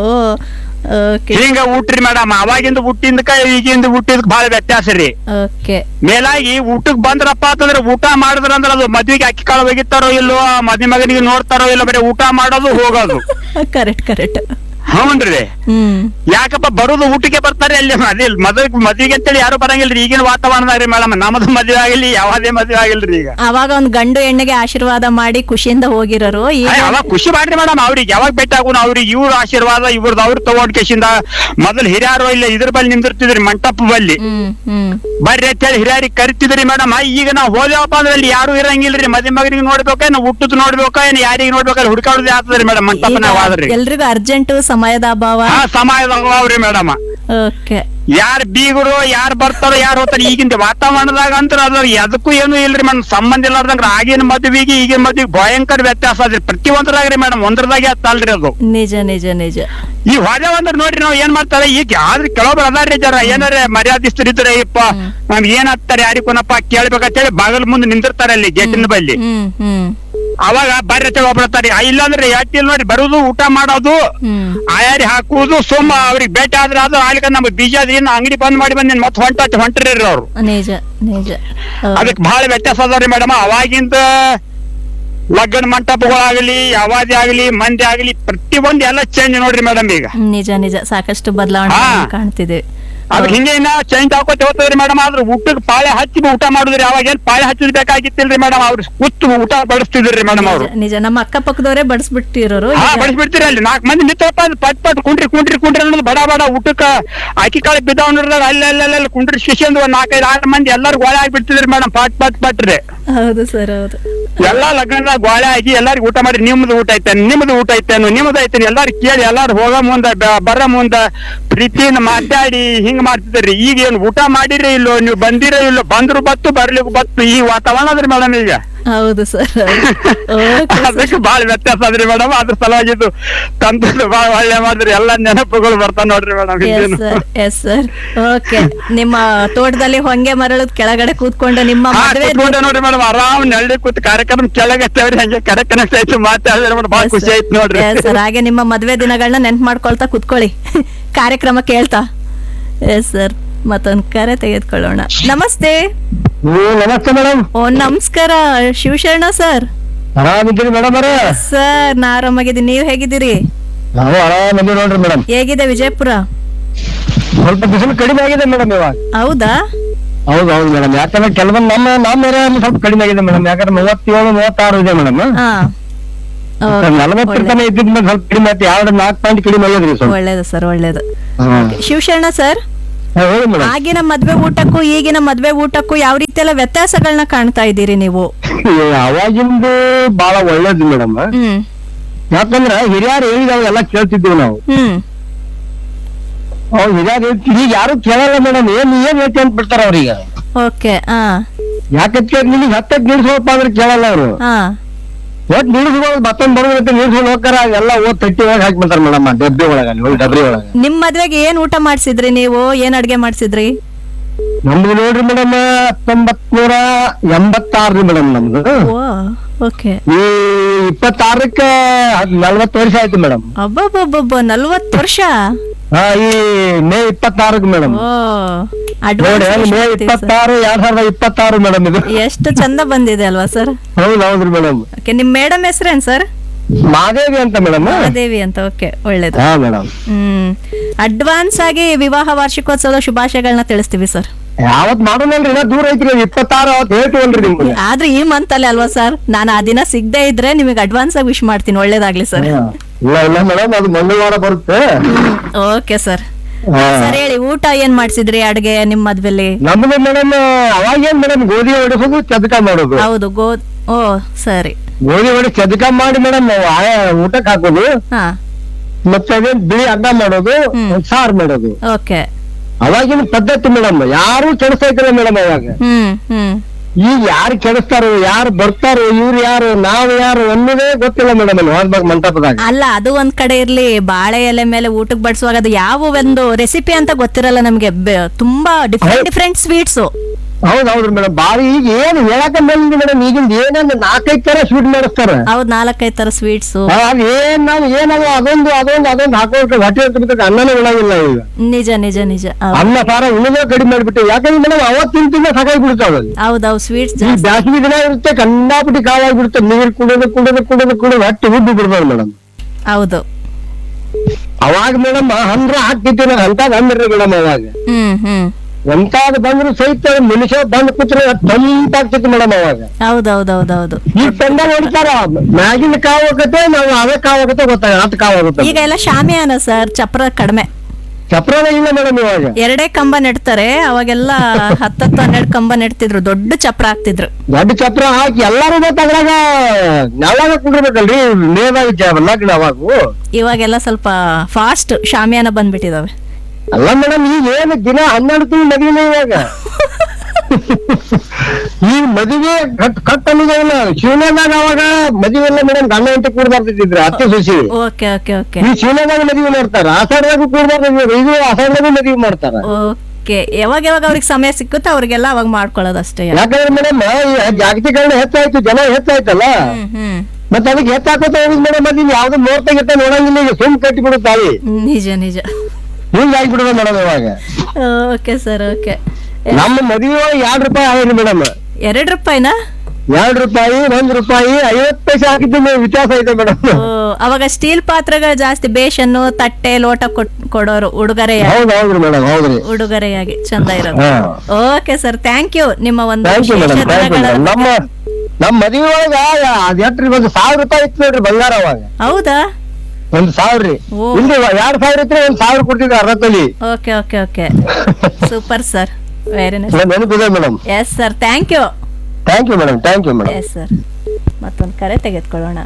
[SPEAKER 2] ಓಕೆ
[SPEAKER 3] ಹಿಂಗ ಊಟ್ರಿ ಮೇಡಮ್ ಅವಾಗಿಂದ ಹುಟ್ಟಿಂದಕ ಈಗಿಂದ ಹುಟ್ಟಿದಕ್ ಬಹಳ ವ್ಯತ್ಯಾಸ ರೀ
[SPEAKER 2] ಓಕೆ
[SPEAKER 3] ಮೇಲಾಗಿ ಊಟಕ್ ಬಂದ್ರಪ್ಪ ಅಂತಂದ್ರೆ ಊಟ ಮಾಡಿದ್ರಂದ್ರ ಅದು ಮದ್ವಿಗೆ ಅಕ್ಕಿ ಕಾಳು ಒಗಿತಾರೋ ಇಲ್ಲೋ ಮದ್ವೆ ಮಗನಿಗೆ ನೋಡ್ತಾರೋ ಇಲ್ಲೋ ಬರೀ ಊಟ ಮಾಡೋದು ಹೋಗೋದು
[SPEAKER 2] ಕರೆಕ್ಟ್ ಕರೆಕ್ಟ್
[SPEAKER 3] ಹೌನ್ರಿ
[SPEAKER 2] ಹ್ಮ್
[SPEAKER 3] ಯಾಕಪ್ಪ ಬರೋದು ಊಟಕ್ಕೆ ಬರ್ತಾರೆ ಅಲ್ಲಿ ಮದ್ವೆ ಮದ್ವೆ ಮದ್ವಿಗೆ ಅಂತೇಳಿ ಯಾರು ಬರಂಗಿಲ್ರಿ ಈಗಿನ ವಾತಾವರಣದಾಗ ರೀ ಮೇಡಮ್ ನಮ್ಮದು ಮದ್ವೆ ಆಗಿಲ್ಲ ಯಾವದೇ ಮದ್ವೆ ಆಗಿಲ್ರಿ ಈಗ
[SPEAKER 2] ಅವಾಗ ಒಂದ್ ಗಂಡು ಹೆಣ್ಣಿಗೆ ಆಶೀರ್ವಾದ ಮಾಡಿ ಖುಷಿಯಿಂದ ಹೋಗಿರೋರು ಈಗ
[SPEAKER 3] ಅಯ್ಯ, ಅವಾಗ ಖುಷಿ ಮಾಡ್ರಿ ಮೇಡಮ್ ಅವ್ರಿಗೆ ಯಾವಾಗ ಭೇಟಿ ಆಗೋಣ ಅವ್ರಿಗೆ ಇವ್ರ ಆಶೀರ್ವಾದ ಇವ್ರದ್ದು ಅವ್ರ ತಗೊಂಡ್ ಕೇಸಿಂದ ಮೊದಲು ಹಿರಿಯರು ಇಲ್ಲ ಇದ್ರ ಬಲ್ಲಿ ನಿಂದಿರ್ತಿದ್ರಿ ಮಂಟಪ ಬಲ್ಲಿ
[SPEAKER 2] ಹ್ಮ್ ಹ್ಮ್
[SPEAKER 3] ಬರ್ರಿ ಅಂತೇಳಿ ಹಿರಿಯರಿಗೆ ಕರಿತಿದ್ರಿ ಮೇಡಮ್ ಈಗ ನಾವು ಹೋದೇವಪ್ಪ ಅಂದ್ರೆ ಅಲ್ಲಿ ಯಾರು ಇರಂಗಿಲ್ರಿ ಮದ್ವೆ ಮಗನಿಗೆ ನೋಡ್ಬೇಕ ನಾವು ಹುಟ್ಟದ್ ನೋಡ್ಬೇಕ ಏನ್ ಯಾರಿಗೆ ನೋಡ್ಬೇಕ ಹುಡ್ಕಾಡೋದೇ ಆಗ್ತದ್ರಿ ಮೇಡಮ್ ಮಂಟಪನಾಗ ಆದ್ರಿ
[SPEAKER 2] ಎಲ್ರಿಗೂ ಅರ್ಜೆಂಟ್ ಸಮಯದ ಅಭಾವ
[SPEAKER 3] ಹಾ ಸಮಾಜದಾಗ ಅವ್ರಿ ಮೇಡಮ್
[SPEAKER 2] ಓಕೆ
[SPEAKER 3] ಯಾರ್ ಬೀಗರು ಯಾರ್ ಬರ್ತಾರೋ ಯಾರು ಹೋಗ್ತಾರ ಈಗಿನ ವಾತಾವರಣದಾಗ ಅಂತ ಅದ್ರ ಎದಕ್ಕೂ ಏನು ಇಲ್ರಿ ಮೇಡಮ್ ಸಂಬಂಧ ಇಲ್ಲಾರ್ದಂಗ ಆಗಿನ ಮದ್ವಿಗೆ ಈಗಿನ ಮದ್ವಿಗೆ ಭಯಂಕರ ವ್ಯತ್ಯಾಸ ಅದ್ರಿ ಪ್ರತಿ ಒಂದ್ರಾಗ್ರಿ ಮೇಡಮ್ ಒಂದ್ರದಾಗೆ ಅತ್ತಲ್ರಿ ಅದು
[SPEAKER 2] ನಿಜ ನಿಜ ನಿಜ
[SPEAKER 3] ಈ ಹೊದೆ ಒಂದ್ರ ನೋಡ್ರಿ ನಾವ್ ಏನ್ ಮಾಡ್ತಾರೆ ಈಗ ಆದ್ರೆ ಕೆಲವೊಬ್ರು ಅದಾರ್ರಿ ಜರ ಏನಾರ ಮರ್ಯಾದಿಸ್ತರು ಇದ್ರೆ ಇಪ್ಪ ನಮ್ಗೆ ಏನ್ ಹತ್ತಾರೆ ಯಾರಿಗೊನಪ್ಪ ಕೇಳ್ಬೇಕಂತೇಳಿ ಬಾಗಲ್ ಮುಂದೆ ನಿಂದಿರ್ತಾರೆ ಅಲ್ಲಿ ಗೇಟಿನ ಬಲ್ಲಿ
[SPEAKER 2] ಹ್ಮ್ ಹ್ಮ್
[SPEAKER 3] ಅವಾಗ ಬರ್ರಿ ಅಂತ ಒಬ್ಬರ್ತಾರೆ ಇಲ್ಲಾಂದ್ರೆ ಎಟ್ಟಿಲ್ ನೋಡಿ ಬರುದು ಊಟ ಮಾಡೋದು
[SPEAKER 2] ಹ್ಮ್
[SPEAKER 3] ಆಯಾರಿ ಹಾಕುವುದು ಸುಮ್ಮ ಅವ್ರಿಗೆ ಭೇಟಿ ಆದ್ರೆ ಅದು ಆಲಿಕ ನಮ್ಗೆ ಬೀಜ ಅದೇನು ಅಂಗಡಿ ಬಂದ್ ಮಾಡಿ ಬಂದಿನ್ ಮತ್ತೆ ಹೊಂಟ ಹೊಂಟ್ರಿ ಅವ್ರು
[SPEAKER 2] ನಿಜ ನಿಜ ಹೌದು.
[SPEAKER 3] ಅದಕ್ಕೆ ಬಹಳ ವ್ಯತ್ಯಾಸ ಅದಾವ್ರಿ ಮೇಡಮ್ ಅವಾಗಿಂದ ಲಗ್ನ ಮಂಟಪಗಳಾಗಲಿ ಯಾವಾದಿ ಆಗಲಿ ಮಂದಿ ಆಗಲಿ ಪ್ರತಿ ಒಂದ್ ಎಲ್ಲ ಚೇಂಜ್ ನೋಡ್ರಿ ಮೇಡಮ್ ಈಗ
[SPEAKER 2] ನಿಜ ನಿಜ ಸಾಕಷ್ಟು ಬದಲಾವಣೆ
[SPEAKER 3] ಹಾ.
[SPEAKER 2] ಕಾಣ್ತಿದೆ
[SPEAKER 3] ಅದಕ್ಕೆ ಹಿಂಗೆ ಇನ್ನ ಚೇಂಜ್ ಹಾಕೋತ ಹೋಗ್ತದ್ರಿ ಮೇಡಮ್ ಆದ್ರೆ ಊಟಕ್ಕೆ ಪಾಳೆ ಹಚ್ಚಿ ಊಟ ಮಾಡುದ್ರಿ ಅವಾಗ ಏನ್ ಪಾಳೆ ಹಚ್ಚಿದ್ ಬೇಕಾಗಿತ್ತಿಲ್ರಿ ಮೇಡಮ್ ಅವ್ರು ಕೂತು ಊಟ ಬಡಿಸ್ತಿದ್ರಿ ಮೇಡಮ್ ಅವ್ರು
[SPEAKER 2] ನಿಜ, ನಿಜ ನಮ್ಮ ಅಕ್ಕಪಕ್ಕದವರೇ ಬಡಿಸ್ಬಿಟ್ಟಿರೋರು
[SPEAKER 3] ಹಾ
[SPEAKER 2] ಈಗ
[SPEAKER 3] ಬಡಿಸ್ಬಿಡ್ತೀರಿ ಅಲ್ಲಿ ನಾಲ್ಕು ಮಂದಿ ನಿಂತಪ್ಪ ಅಂದ್ರೆ ಪಟ್ ಪಟ್ ಕುಂಡ್ರಿ ಕುಂಡ್ರಿ ಕುಂಡ್ರಿ ಅನ್ನೋದು ಬಡ ಬಡ ಊಟಕ್ಕ ಅಕ್ಕಿ ಕಾಳು ಬಿದ್ದಾವ್ ನೋಡಿದಾಗ ಅಲ್ಲಿ ಅಲ್ಲಿ ಅಲ್ಲಿ ಕುಂಡ್ರಿ ಶಿಷ್ಯಂದು ಒಂದ್ ನಾಲ್ಕೈದು ಆರು ಮಂದಿ ಎಲ್ಲಾರು ಗೋಳೆ ಆಗ್ಬಿಡ್ತಿದ್ರಿ ಮೇಡಮ್ ಪಟ್ ಪಟ್ ಪಟ್ರಿ
[SPEAKER 2] ಹೌದು ಸರ್ ಹೌದು
[SPEAKER 3] ಎಲ್ಲಾ ಲಗ್ನದಾಗ ಗೋಳೆ ಆಗಿ ಎಲ್ಲಾರಿಗೂ ಊಟ ಮಾಡಿ ನಿಮ್ದು ಊಟ ಐತೆ ನಿಮ್ದು ಊಟ ಐತೇನು ನಿಮ್ದು ಐತೇನು ಎಲ್ಲಾರು ಕೇಳಿ ಎಲ್ಲಾರು ಹೋಗೋ ಮುಂದ ಬ- ಬರೋ ಮುಂದ ಪ್ರೀತಿಯಿಂದ ಮಾತಾಡಿ ಹಿಂಗ್ ಮಾಡ್ತಿದ್ರಿ ಈಗ ಏನ್ ಊಟ ಮಾಡಿರಿ ಇಲ್ಲೋ ನೀವು ಬಂದಿರೋ ಇಲ್ಲೋ ಬಂದ್ರು ಬತ್ತು ಬರ್ಲಿಕ್ಕೆ ಬತ್ತು ಈ ವಾತಾವರಣ ಅದ್ರಿ ಮೇಡಮ್ ಈಗ
[SPEAKER 2] ಹೌದು ಸರ್ ಓಕೆ
[SPEAKER 3] ಅದಕ್ಕೆ ಬಾಳ ವ್ಯತ್ಯಾಸ ಅದ್ರಿ ಮೇಡಮ್ ಅದ್ರ ಸಲುವಾಗಿ ಇದು ತಂತದ್ದು ಬಾಳ ಒಳ್ಳೆ ಮಾಡಿದ್ರಿ ಎಲ್ಲಾ ನೆನಪುಗಳು ಬರ್ತಾವ ನೋಡ್ರಿ madam
[SPEAKER 2] yes sir yes sir okay ನಿಮ್ಮ ತೋಟದಲ್ಲಿ ಹೊಂಗೆ ಮರಳದ ಕೆಳಗಡೆ ಕೂತ್ಕೊಂಡು ನಿಮ್ಮ
[SPEAKER 3] ಹಾ
[SPEAKER 2] ಮದುವೆ
[SPEAKER 3] ಕೂತ್ಕೊಂಡೆ ನೋಡ್ರಿ ಮೇಡಮ್ ಆರಾಮ್ ನೆಳ್ಳಿ ಕೂತ್ ಕಾರ್ಯಕ್ರಮ ಕೆಳಗತ್ತೇವ್ರಿ ಹಂಗೆ ಕರೆ ಕನೆಕ್ಟ್ ಆಯ್ತು ಮಾತಾಡಿದ್ರೆ ಮೇಡಮ್ ಬಾಳ ಖುಷಿ ಆಯ್ತು ನೋಡ್ರಿ
[SPEAKER 2] ಸರ್ ಹಾಗೆ ನಿಮ್ಮ ಮದುವೆ ದಿನಗಳನ್ನ ನೆನ್ಪು ಮಾಡ್ಕೊಳ್ತಾ ಕುತ್ಕೊಳ್ಳಿ ಕಾರ್ಯಕ್ರಮ ಕೇಳ್ತಾ ಎಸ್ ಸರ್ ಮತ್ತೊಂದು ಕರೆ ತೆಗೆದುಕೊಳ್ಳೋಣ ನಮಸ್ತೆ
[SPEAKER 1] ನಮಸ್ತೆ ಮೇಡಮ್
[SPEAKER 2] ಓ ನಮಸ್ಕಾರ ಶಿವಶರಣ ಸರ್
[SPEAKER 1] ಆರಾಮಿದ್ದೀರಿ ಮೇಡಮ್ ಅವರೇ
[SPEAKER 2] ಸರ್ ನಾ ಆರಾಮಾಗಿದ್ದೀನಿ ನೀವು ಹೇಗಿದ್ದೀರಿ
[SPEAKER 1] ನಾವು ಆರಾಮಿದ್ದೀವಿ ನೋಡ್ರಿ ಮೇಡಮ್
[SPEAKER 2] ಹೇಗಿದೆ ವಿಜಯಪುರ
[SPEAKER 1] ಸ್ವಲ್ಪ ಬಿಸಿಲು ಕಡಿಮೆ ಆಗಿದೆ ಮೇಡಮ್ ಇವಾಗ
[SPEAKER 2] ಹೌದಾ
[SPEAKER 1] ಹೌದು ಹೌದು ಮೇಡಮ್ ಯಾಕಂದ್ರೆ ಕೆಲವೊಂದು ನಮ್ಮ ನಮ್ಮ ಏರಿಯಾದಲ್ಲಿ ಸ್ವಲ್ಪ ಕಡಿಮೆ ಆಗಿದೆ ಮೇಡಮ್ ಯಾಕಂದ್ರೆ ಮೂವತ್ತೇಳು ಮೂವತ್ತಾರು ಇದೆ ಮೇಡಮ್
[SPEAKER 2] ಹಾ
[SPEAKER 1] ನಲವತ್ತರ ತನಕ ಇದ್ದಿದ್ ಮೇಲೆ ಸ್ವಲ್ಪ ಕಡಿಮೆ ಆಯ್ತು ಎರಡು ನಾಲ್ಕು ಪಾಯಿಂಟ್ ಕಡಿಮೆ ಆಗಿದ್ರಿ ಸ್ವಲ್ಪ
[SPEAKER 2] ಒಳ್ಳೇದು ಸರ್ ಒಳ್ಳೇದು
[SPEAKER 1] ಹಾ.
[SPEAKER 2] ಶಿವಶರಣ ಸರ್
[SPEAKER 1] ಹಾ, ಹೇಳಿ ಮೇಡಮ್
[SPEAKER 2] ಆಗಿನ ಮದ್ವೆ ಊಟಕ್ಕೂ ಈಗಿನ ಮದ್ವೆ ಊಟಕ್ಕೂ ಯಾವ ರೀತಿ ಎಲ್ಲ ವ್ಯತ್ಯಾಸಗಳನ್ನ ಕಾಣ್ತಾ ಇದ್ದೀರಿ ನೀವು
[SPEAKER 1] ಅವಾಗಿಂದು ಬಹಳ ಒಳ್ಳೇದು ಮೇಡಮ್
[SPEAKER 2] ಹ್ಮ್
[SPEAKER 1] ಯಾಕಂದ್ರೆ ಹಿರಿಯರು ಹೇಳಿದವ ಎಲ್ಲ ಕೇಳ್ತಿದ್ದೀವಿ ನಾವು
[SPEAKER 2] ಹ್ಮ್
[SPEAKER 1] ಅವ್ರು ಹಿರಿಯರು ಹೇಳ್ತಿ- ಈಗ ಯಾರು ಕೇಳಲ್ಲ ಮೇಡಮ್ ಏನ್ ಏನ್ ಹೇಳ್ತಿ ಅಂತ ಬಿಡ್ತಾರ ಅವ್ರಿಗೆ
[SPEAKER 2] ಓಕೆ ಹಾ
[SPEAKER 1] ಯಾಕಂತ ನಿಮಗೆ ಹತ್ತಕ್ಕೆ ನಿಲ್ಸ್ಕೊಳಪ್ಪ ಅಂದ್ರೆ ಕೇಳಲ್ಲ ಅವರು
[SPEAKER 2] ಹಾ
[SPEAKER 1] ಒಟ್ ನಿಲ್ಸ್ಕೊಳ್ಳೋದು ಮತ್ತೊಂದ್ ಬರೋದಂತ ನಿಲ್ಸ್ಕೊಂಡು ಹೋಗ್ತಾರ ಎಲ್ಲ ಓದ್ ತಟ್ಟಿ ಒಳಗೆ ಹಾಕ್ಬಿಡ್ತಾರ ಮೇಡಮ್ ಡಬ್ಬಿ ಒಳಗ ಅಲ್ಲಿ ಒಳ್ಳೆ ಡಬ್ರಿ ಒಳಗ
[SPEAKER 2] ನಿಮ್ ಮದ್ವೆಗೆ ಏನ್ ಊಟ ಮಾಡ್ಸಿದ್ರಿ ನೀವು ಏನ್ ಅಡ್ಗೆ ಮಾಡ್ಸಿದ್ರಿ
[SPEAKER 1] ನಮ್ದು ನೋಡ್ರಿ ಮೇಡಮ್ ಹತ್ತೊಂಬತ್ ನೂರ ಎಂಬತ್ತಾರು ರೀ ಮೇಡಮ್ ನಮ್ದು
[SPEAKER 2] ಓ ಓಕೆ
[SPEAKER 1] ಈ ಇಪ್ಪತ್ತಾರಕ್ಕೆ ನಲ್ವತ್ತು ವರ್ಷ ಆಯ್ತು ಮೇಡಮ್
[SPEAKER 2] ಅಬ್ಬಬ್ಬಬ್ಬಬ್ಬ ನಲ್ವತ್ತು ವರ್ಷ
[SPEAKER 1] ಹಾ ಈ ಮೇ ಇಪ್ಪತ್ತಾರಕ್ಕೆ ಮೇಡಮ್
[SPEAKER 2] ಓ
[SPEAKER 1] ನೋಡಿ ಅಲ್ಲಿ ಮೇ
[SPEAKER 2] ಅಡ್ವಾನ್ಸ್
[SPEAKER 1] ಇಪ್ಪತ್ತಾರು ಎರಡ್ ಸಾವಿರದ ಇಪ್ಪತ್ತಾರು ಮೇಡಮ್ ಇದು
[SPEAKER 2] ಎಷ್ಟು ಚಂದ ಬಂದಿದೆ ಅಲ್ವಾ ಸರ್
[SPEAKER 1] ಹೌದು ಹೌದ್ರಿ ಮೇಡಮ್
[SPEAKER 2] ಓಕೆ ನಿಮ್ ಮೇಡಮ್ ಹೆಸರೇನ್ ಸರ್
[SPEAKER 1] ಮಾದೇವಿ ಅಂತ ಮೇಡಮ್
[SPEAKER 2] ದೇವಿ ಅಂತ ಓಕೆ ಒಳ್ಳೇದು
[SPEAKER 1] ಹಾ ಮೇಡಮ್
[SPEAKER 2] ಹ್ಮ್ ಅಡ್ವಾನ್ಸ್ ಆಗಿ ವಿವಾಹ ವಾರ್ಷಿಕೋತ್ಸವದ ಶುಭಾಶಯಗಳನ್ನ ತಿಳಿಸ್ತೀವಿ ಸರ್
[SPEAKER 1] ಯಾವತ್ ಮಾಡೋಣಲ್ರಿ ಇನ್ನ ದೂರ ಐತ್ರಿ ಇಪ್ಪತ್ತಾರು ಅವತ್ ಹೇಳ್ತೀವಲ್ರಿ ನಿಮ್ಗೆ
[SPEAKER 2] ಆದ್ರೆ ಈ ಮಂತ್ ಅಲ್ಲಿ ಅಲ್ವಾ ಸರ್ ನಾನು ಆ ದಿನ ಸಿಗದೆ ಇದ್ರೆ ನಿಮಗೆ ಅಡ್ವಾನ್ಸ್ ಆಗಿ ವಿಶ್ ಮಾಡ್ತೀನಿ ಒಳ್ಳೇದಾಗ್ಲಿ ಸರ್
[SPEAKER 1] ಇಲ್ಲ ಇಲ್ಲ ಮೇಡಮ್ ಅದು ಮಂಗಳವಾರ ಬರುತ್ತೆ
[SPEAKER 2] ಓಕೆ ಸರ್
[SPEAKER 1] ಹಾ.
[SPEAKER 2] ಸರ್ ಹೇಳಿ ಊಟ ಏನ್ ಮಾಡ್ಸಿದ್ರಿ ಅಡ್ಗೆ ನಿಮ್ ಮದ್ವೆಲಿ
[SPEAKER 1] ನಮ್ದು ಮೇಡಮ್ ಅವಾಗೇನ್ ಮೇಡಮ್ ಗೋಧಿ ಹೊಡಿಸೋದು ಚದಕ ಮಾಡೋದು
[SPEAKER 2] ಹೌದು ಗೋ ಓ ಸರಿ
[SPEAKER 1] ಗೋಧಿ ಹೊಡಿ ಚದಕ ಮಾಡಿ ಮೇಡಮ್ ಊಟಕ್ಕೆ ಹಾಕೋದು
[SPEAKER 2] ಹಾ
[SPEAKER 1] ಮತ್ತೆ ಅದೇನ್ ಬಿಳಿ ಅನ್ನ ಮಾಡೋದು
[SPEAKER 2] ಹ್ಮ್.
[SPEAKER 1] ಸಾರು ಮಾಡೋದು
[SPEAKER 2] ಓಕೆ
[SPEAKER 1] ಅವಾಗಿನ ಪದ್ಧತಿ ಮೇಡಮ್ ಯಾರು ಕೆಡಿಸ್ತಾ ಇದ್ದಿಲ್ಲ ಮೇಡಮ್ ಅವಾಗ
[SPEAKER 2] ಹ್ಮ್ ಹ್ಮ್
[SPEAKER 1] ಈಗ ಯಾರು ಕೆಡಿಸ್ತಾರೋ ಯಾರು ಬರ್ತಾರೋ ಇವ್ರು ಯಾರು ನಾವು ಯಾರು ಅನ್ನೋದೇ ಗೊತ್ತಿಲ್ಲ ಮೇಡಮ್ ಅಲ್ಲಿ ಹೋಗ್ಬೇಕು ಮಂಟಪದಾಗ
[SPEAKER 2] ಅಲ್ಲ ಅದು ಒಂದ್ ಕಡೆ ಇರ್ಲಿ ಬಾಳೆ ಎಲೆ ಮೇಲೆ ಊಟಕ್ಕೆ ಬಡಿಸುವಾಗ ಅದು ಯಾವ ಒಂದು ರೆಸಿಪಿ ಅಂತ ಗೊತ್ತಿರಲ್ಲ ನಮ್ಗೆ ಬೆ- ತುಂಬಾ ಡಿಫ್ರೆಂಟ್ ಡಿಫ್ರೆಂಟ್ ಸ್ವೀಟ್ಸ್
[SPEAKER 1] ಹೌದ್ ಹೌದ್ರಿ ಮೇಡಮ್ ಬಾರಿ ಈಗ ಏನ್ ಹೇಳಕ ಬಂದಿದೆ ಮೇಡಮ್ ಈಗಿಂದ ಏನಂದ್ರೆ ನಾಲ್ಕೈದು ತರ ಸ್ವೀಟ್ ಮಾಡಿಸ್ತಾರ
[SPEAKER 2] ಹೌದ್ ನಾಲ್ಕೈದು ತರ ಸ್ವೀಟ್ಸ್
[SPEAKER 1] ಅದ್ ಏನ್ ನಾವು ಏನವ ಅದೊಂದು ಅದೊಂದು ಅದೊಂದು ಹಾಕೋಕೆ ಹೊಟ್ಟೆ ಬಿಡ್ತದೆ ಅನ್ನನೇ ಉಳಂಗಿಲ್ಲ ಈಗ
[SPEAKER 2] ನಿಜ ನಿಜ ನಿಜ ಹೌದ್.
[SPEAKER 1] ಅನ್ನ ಸಾರ ಉಳಿದೇ ಕಡಿಮೆ ಮಾಡಿಬಿಟ್ಟು ಯಾಕಂದ್ರೆ ಮೇಡಮ್ ಅವತ್ತಿನ ತಿಂದ ಸಾಕಾಗಿ ಬಿಡ್ತಾವ
[SPEAKER 2] ಹೌದೌದು ಸ್ವೀಟ್ಸ್
[SPEAKER 1] ಈ ಬ್ಯಾಸಗಿ ದಿನ ಇರುತ್ತೆ ಕಂಡಾಪಟ್ಟಿ ಕಾವಾಗಿ ಬಿಡುತ್ತೆ ನೀರ್ ಕುಡಿದು ಕುಡಿದು ಕುಡಿದು ಕುಡಿದು ಹೊಟ್ಟೆ ಉಬ್ಬಿ ಬಿಡ್ತಾರೆ ಮೇಡಮ್
[SPEAKER 2] ಹೌದು
[SPEAKER 1] ಅವಾಗ ಮೇಡಮ್ ಹಂದ್ರ ಹಾಕ್ತಿದ್ವಿ ನಾವು ಅಂತದ್ ಅಂದ್ರಿ ಮೇಡಮ್ ಅವಾಗ
[SPEAKER 2] ಹ್ಮ್ ಹ್ಮ್
[SPEAKER 1] ಎಂತಾದ್ ಬಂದ್ರು ಸಹಿತ ಮನುಷ್ಯ ಬಂದ್ ಕೂತ್ರೆ ತಂಪಾಗ್ತಿತ್ತು ಮೇಡಮ್ ಅವಾಗ
[SPEAKER 2] ಹೌದೌದೌದೌದು
[SPEAKER 1] ಈಗ ತಂದ ಹೊಡಿತಾರ ಮ್ಯಾಗಿನ ಕಾವಾಗತ್ತೆ ನಾವು ಅವೇ ಕಾವಾಗತ್ತೆ ಗೊತ್ತಾಗ ಹತ್ತು ಕಾವಾಗುತ್ತೆ
[SPEAKER 2] ಈಗ ಎಲ್ಲ ಶಾಮಿಯಾನ ಸರ್ ಚಪ್ರ ಕಡಿಮೆ
[SPEAKER 1] ಚಪ್ರನೇ ಇಲ್ಲ ಮೇಡಮ್ ಇವಾಗ
[SPEAKER 2] ಎರಡೇ ಕಂಬ ನೆಡ್ತಾರೆ ಅವಾಗೆಲ್ಲ ಹತ್ತತ್ತು ಹನ್ನೆರಡು ಕಂಬ ನೆಡ್ತಿದ್ರು ದೊಡ್ಡ ಚಪ್ರ ಹಾಕ್ತಿದ್ರು
[SPEAKER 1] ದೊಡ್ಡ ಚಪ್ರ ಹಾಕಿ ಎಲ್ಲಾರು ತಗಲಾಗ ನೆಲಗ ಕುಂಡಿರ್ಬೇಕಲ್ರಿ ನೇದಾಗ ಲಗ್ನ ಅವಾಗ
[SPEAKER 2] ಇವಾಗೆಲ್ಲ ಸ್ವಲ್ಪ ಫಾಸ್ಟ್ ಶಾಮಿಯಾನ ಬಂದ್ಬಿಟ್ಟಿದಾವೆ
[SPEAKER 1] ಅಲ್ಲ ಮೇಡಮ್ ಈಗ ಏನು ದಿನ ಹನ್ನೆರಡು ತಿಂಗಳು ಮದುವೆ ಇವಾಗ ಈಗ ಮದುವೆ ಕಟ್ ಕಟ್ ಅನ್ನೋದಿಲ್ಲ ಶಿವನದಾಗ ಅವಾಗ ಮದುವೆ ಎಲ್ಲ ಮೇಡಮ್ ಗಂಡ ಅಂತ ಕೂಡ ಬರ್ತಿದ್ರು ಅತ್ತೆ ಸೊಸಿ
[SPEAKER 2] ಓಕೆ ಓಕೆ ಓಕೆ
[SPEAKER 1] ಈ ಶಿವನದಾಗ ಮದುವೆ ಮಾಡ್ತಾರ ಆಷಾಢದಾಗ ಕೂಡ ಬರ್ತಿದ್ರು ಇದು ಆಷಾಢದಾಗ ಮದುವೆ ಮಾಡ್ತಾರ
[SPEAKER 2] ಓಕೆ ಯಾವಾಗ ಯಾವಾಗ ಅವ್ರಿಗೆ ಸಮಯ ಸಿಕ್ಕುತ್ತೋ ಅವ್ರಿಗೆಲ್ಲ ಅವಾಗ ಮಾಡ್ಕೊಳ್ಳೋದು ಅಷ್ಟೇ
[SPEAKER 1] ಯಾಕಂದ್ರೆ ಮೇಡಮ್ ಜಾಗತೀಕರಣ ಹೆಚ್ಚಾಯ್ತು ಜನ ಹೆಚ್ಚಾಯ್ತಲ್ಲ
[SPEAKER 2] ಹ್ಮ್ ಹ್ಮ್
[SPEAKER 1] ಮತ್ತೆ ಅದಕ್ಕೆ ಹೆಚ್ಚಾಕೋತ ಹೋಗುದು ಮೇಡಮ್ ಅದು ಯಾವ್ದು ಮುಹೂರ್ತ ಗಿತ್ತ ನೋಡಂಗಿಲ್ಲ ಈಗ ಸುಮ್ ಕಟ್ಟಿ ಬಿಡುತ್ತಾಳಿ
[SPEAKER 2] ನಿಜ ನಿಜ
[SPEAKER 1] ಹಿಂಗ್ ಆಗ್ಬಿಡುದ ಮೇಡಮ್ ಇವಾಗ
[SPEAKER 2] ಓಕೆ ಸರ್ ಓಕೆ
[SPEAKER 1] ನಮ್ಮ ಮದುವೆ ಒಳಗೆ ಎರಡ್ ರೂಪಾಯಿ ಆಗಿದೆ ಮೇಡಮ್
[SPEAKER 2] ಎರಡು ರೂಪಾಯಿನಾ
[SPEAKER 1] ಎರಡ್ ರೂಪಾಯಿ ಒಂದ್ ರೂಪಾಯಿ ಐವತ್ ಪೈಸೆ ಹಾಕಿದ್ದು ವ್ಯತ್ಯಾಸ ಐತೆ ಮೇಡಮ್
[SPEAKER 2] ಓ, ಅವಾಗ ಸ್ಟೀಲ್ ಪಾತ್ರೆಗಳು ಜಾಸ್ತಿ ಬೇಷನ್ನು ತಟ್ಟೆ ಲೋಟ ಕೊಟ್- ಕೊಡೋರು ಉಡುಗೊರೆ
[SPEAKER 1] ಹೌದ್ ಹೌದ್ರಿ ಮೇಡಮ್ ಹೌದ್ರಿ
[SPEAKER 2] ಉಡುಗೊರೆಯಾಗಿ ಚಂದ ಇರೋದು
[SPEAKER 1] ಹಾ
[SPEAKER 2] ಓಕೆ ಸರ್ ಥ್ಯಾಂಕ್ ಯು ನಿಮ್ಮ ಒಂದು
[SPEAKER 1] ಥ್ಯಾಂಕ್ ಯು
[SPEAKER 2] ವಿಶೇಷ
[SPEAKER 1] ಮೇಡಮ್ ಥ್ಯಾಂಕ್ ಯು
[SPEAKER 2] ದಿನಗಳ
[SPEAKER 1] ಮೇಡಮ್ ನಮ್ಮ ನಮ್ಮ ಮದುವೆ ಒಳಗ ಅದ್ ಎಷ್ಟ್ರಿ ಒಂದು ಸಾವಿರ ರೂಪಾಯಿ ಇತ್ತು ನೋಡ್ರಿ ಬಂಗಾರ ಅವಾಗ
[SPEAKER 2] ಹೌದಾ
[SPEAKER 1] ಒಂದ್ ಸಾವಿರ ರೀ
[SPEAKER 2] ಓ.
[SPEAKER 1] ಇಲ್ರಿ ಎರಡ್ ಸಾವಿರ ಇತ್ತು ಒಂದ್ ಸಾವಿರ ಕೊಡ್ತಿದ್ವಿ ಅರ್ಧ ತೊಲಿ
[SPEAKER 2] okay okay okay super sir very nice
[SPEAKER 1] ನೆನಪಿದೆ madam
[SPEAKER 2] yes sir thank you
[SPEAKER 1] thank you madam thank you madam
[SPEAKER 2] yes sir ಮತ್ತೊಂದು ಕರೆ ತೆಗೆದುಕೊಳ್ಳೋಣ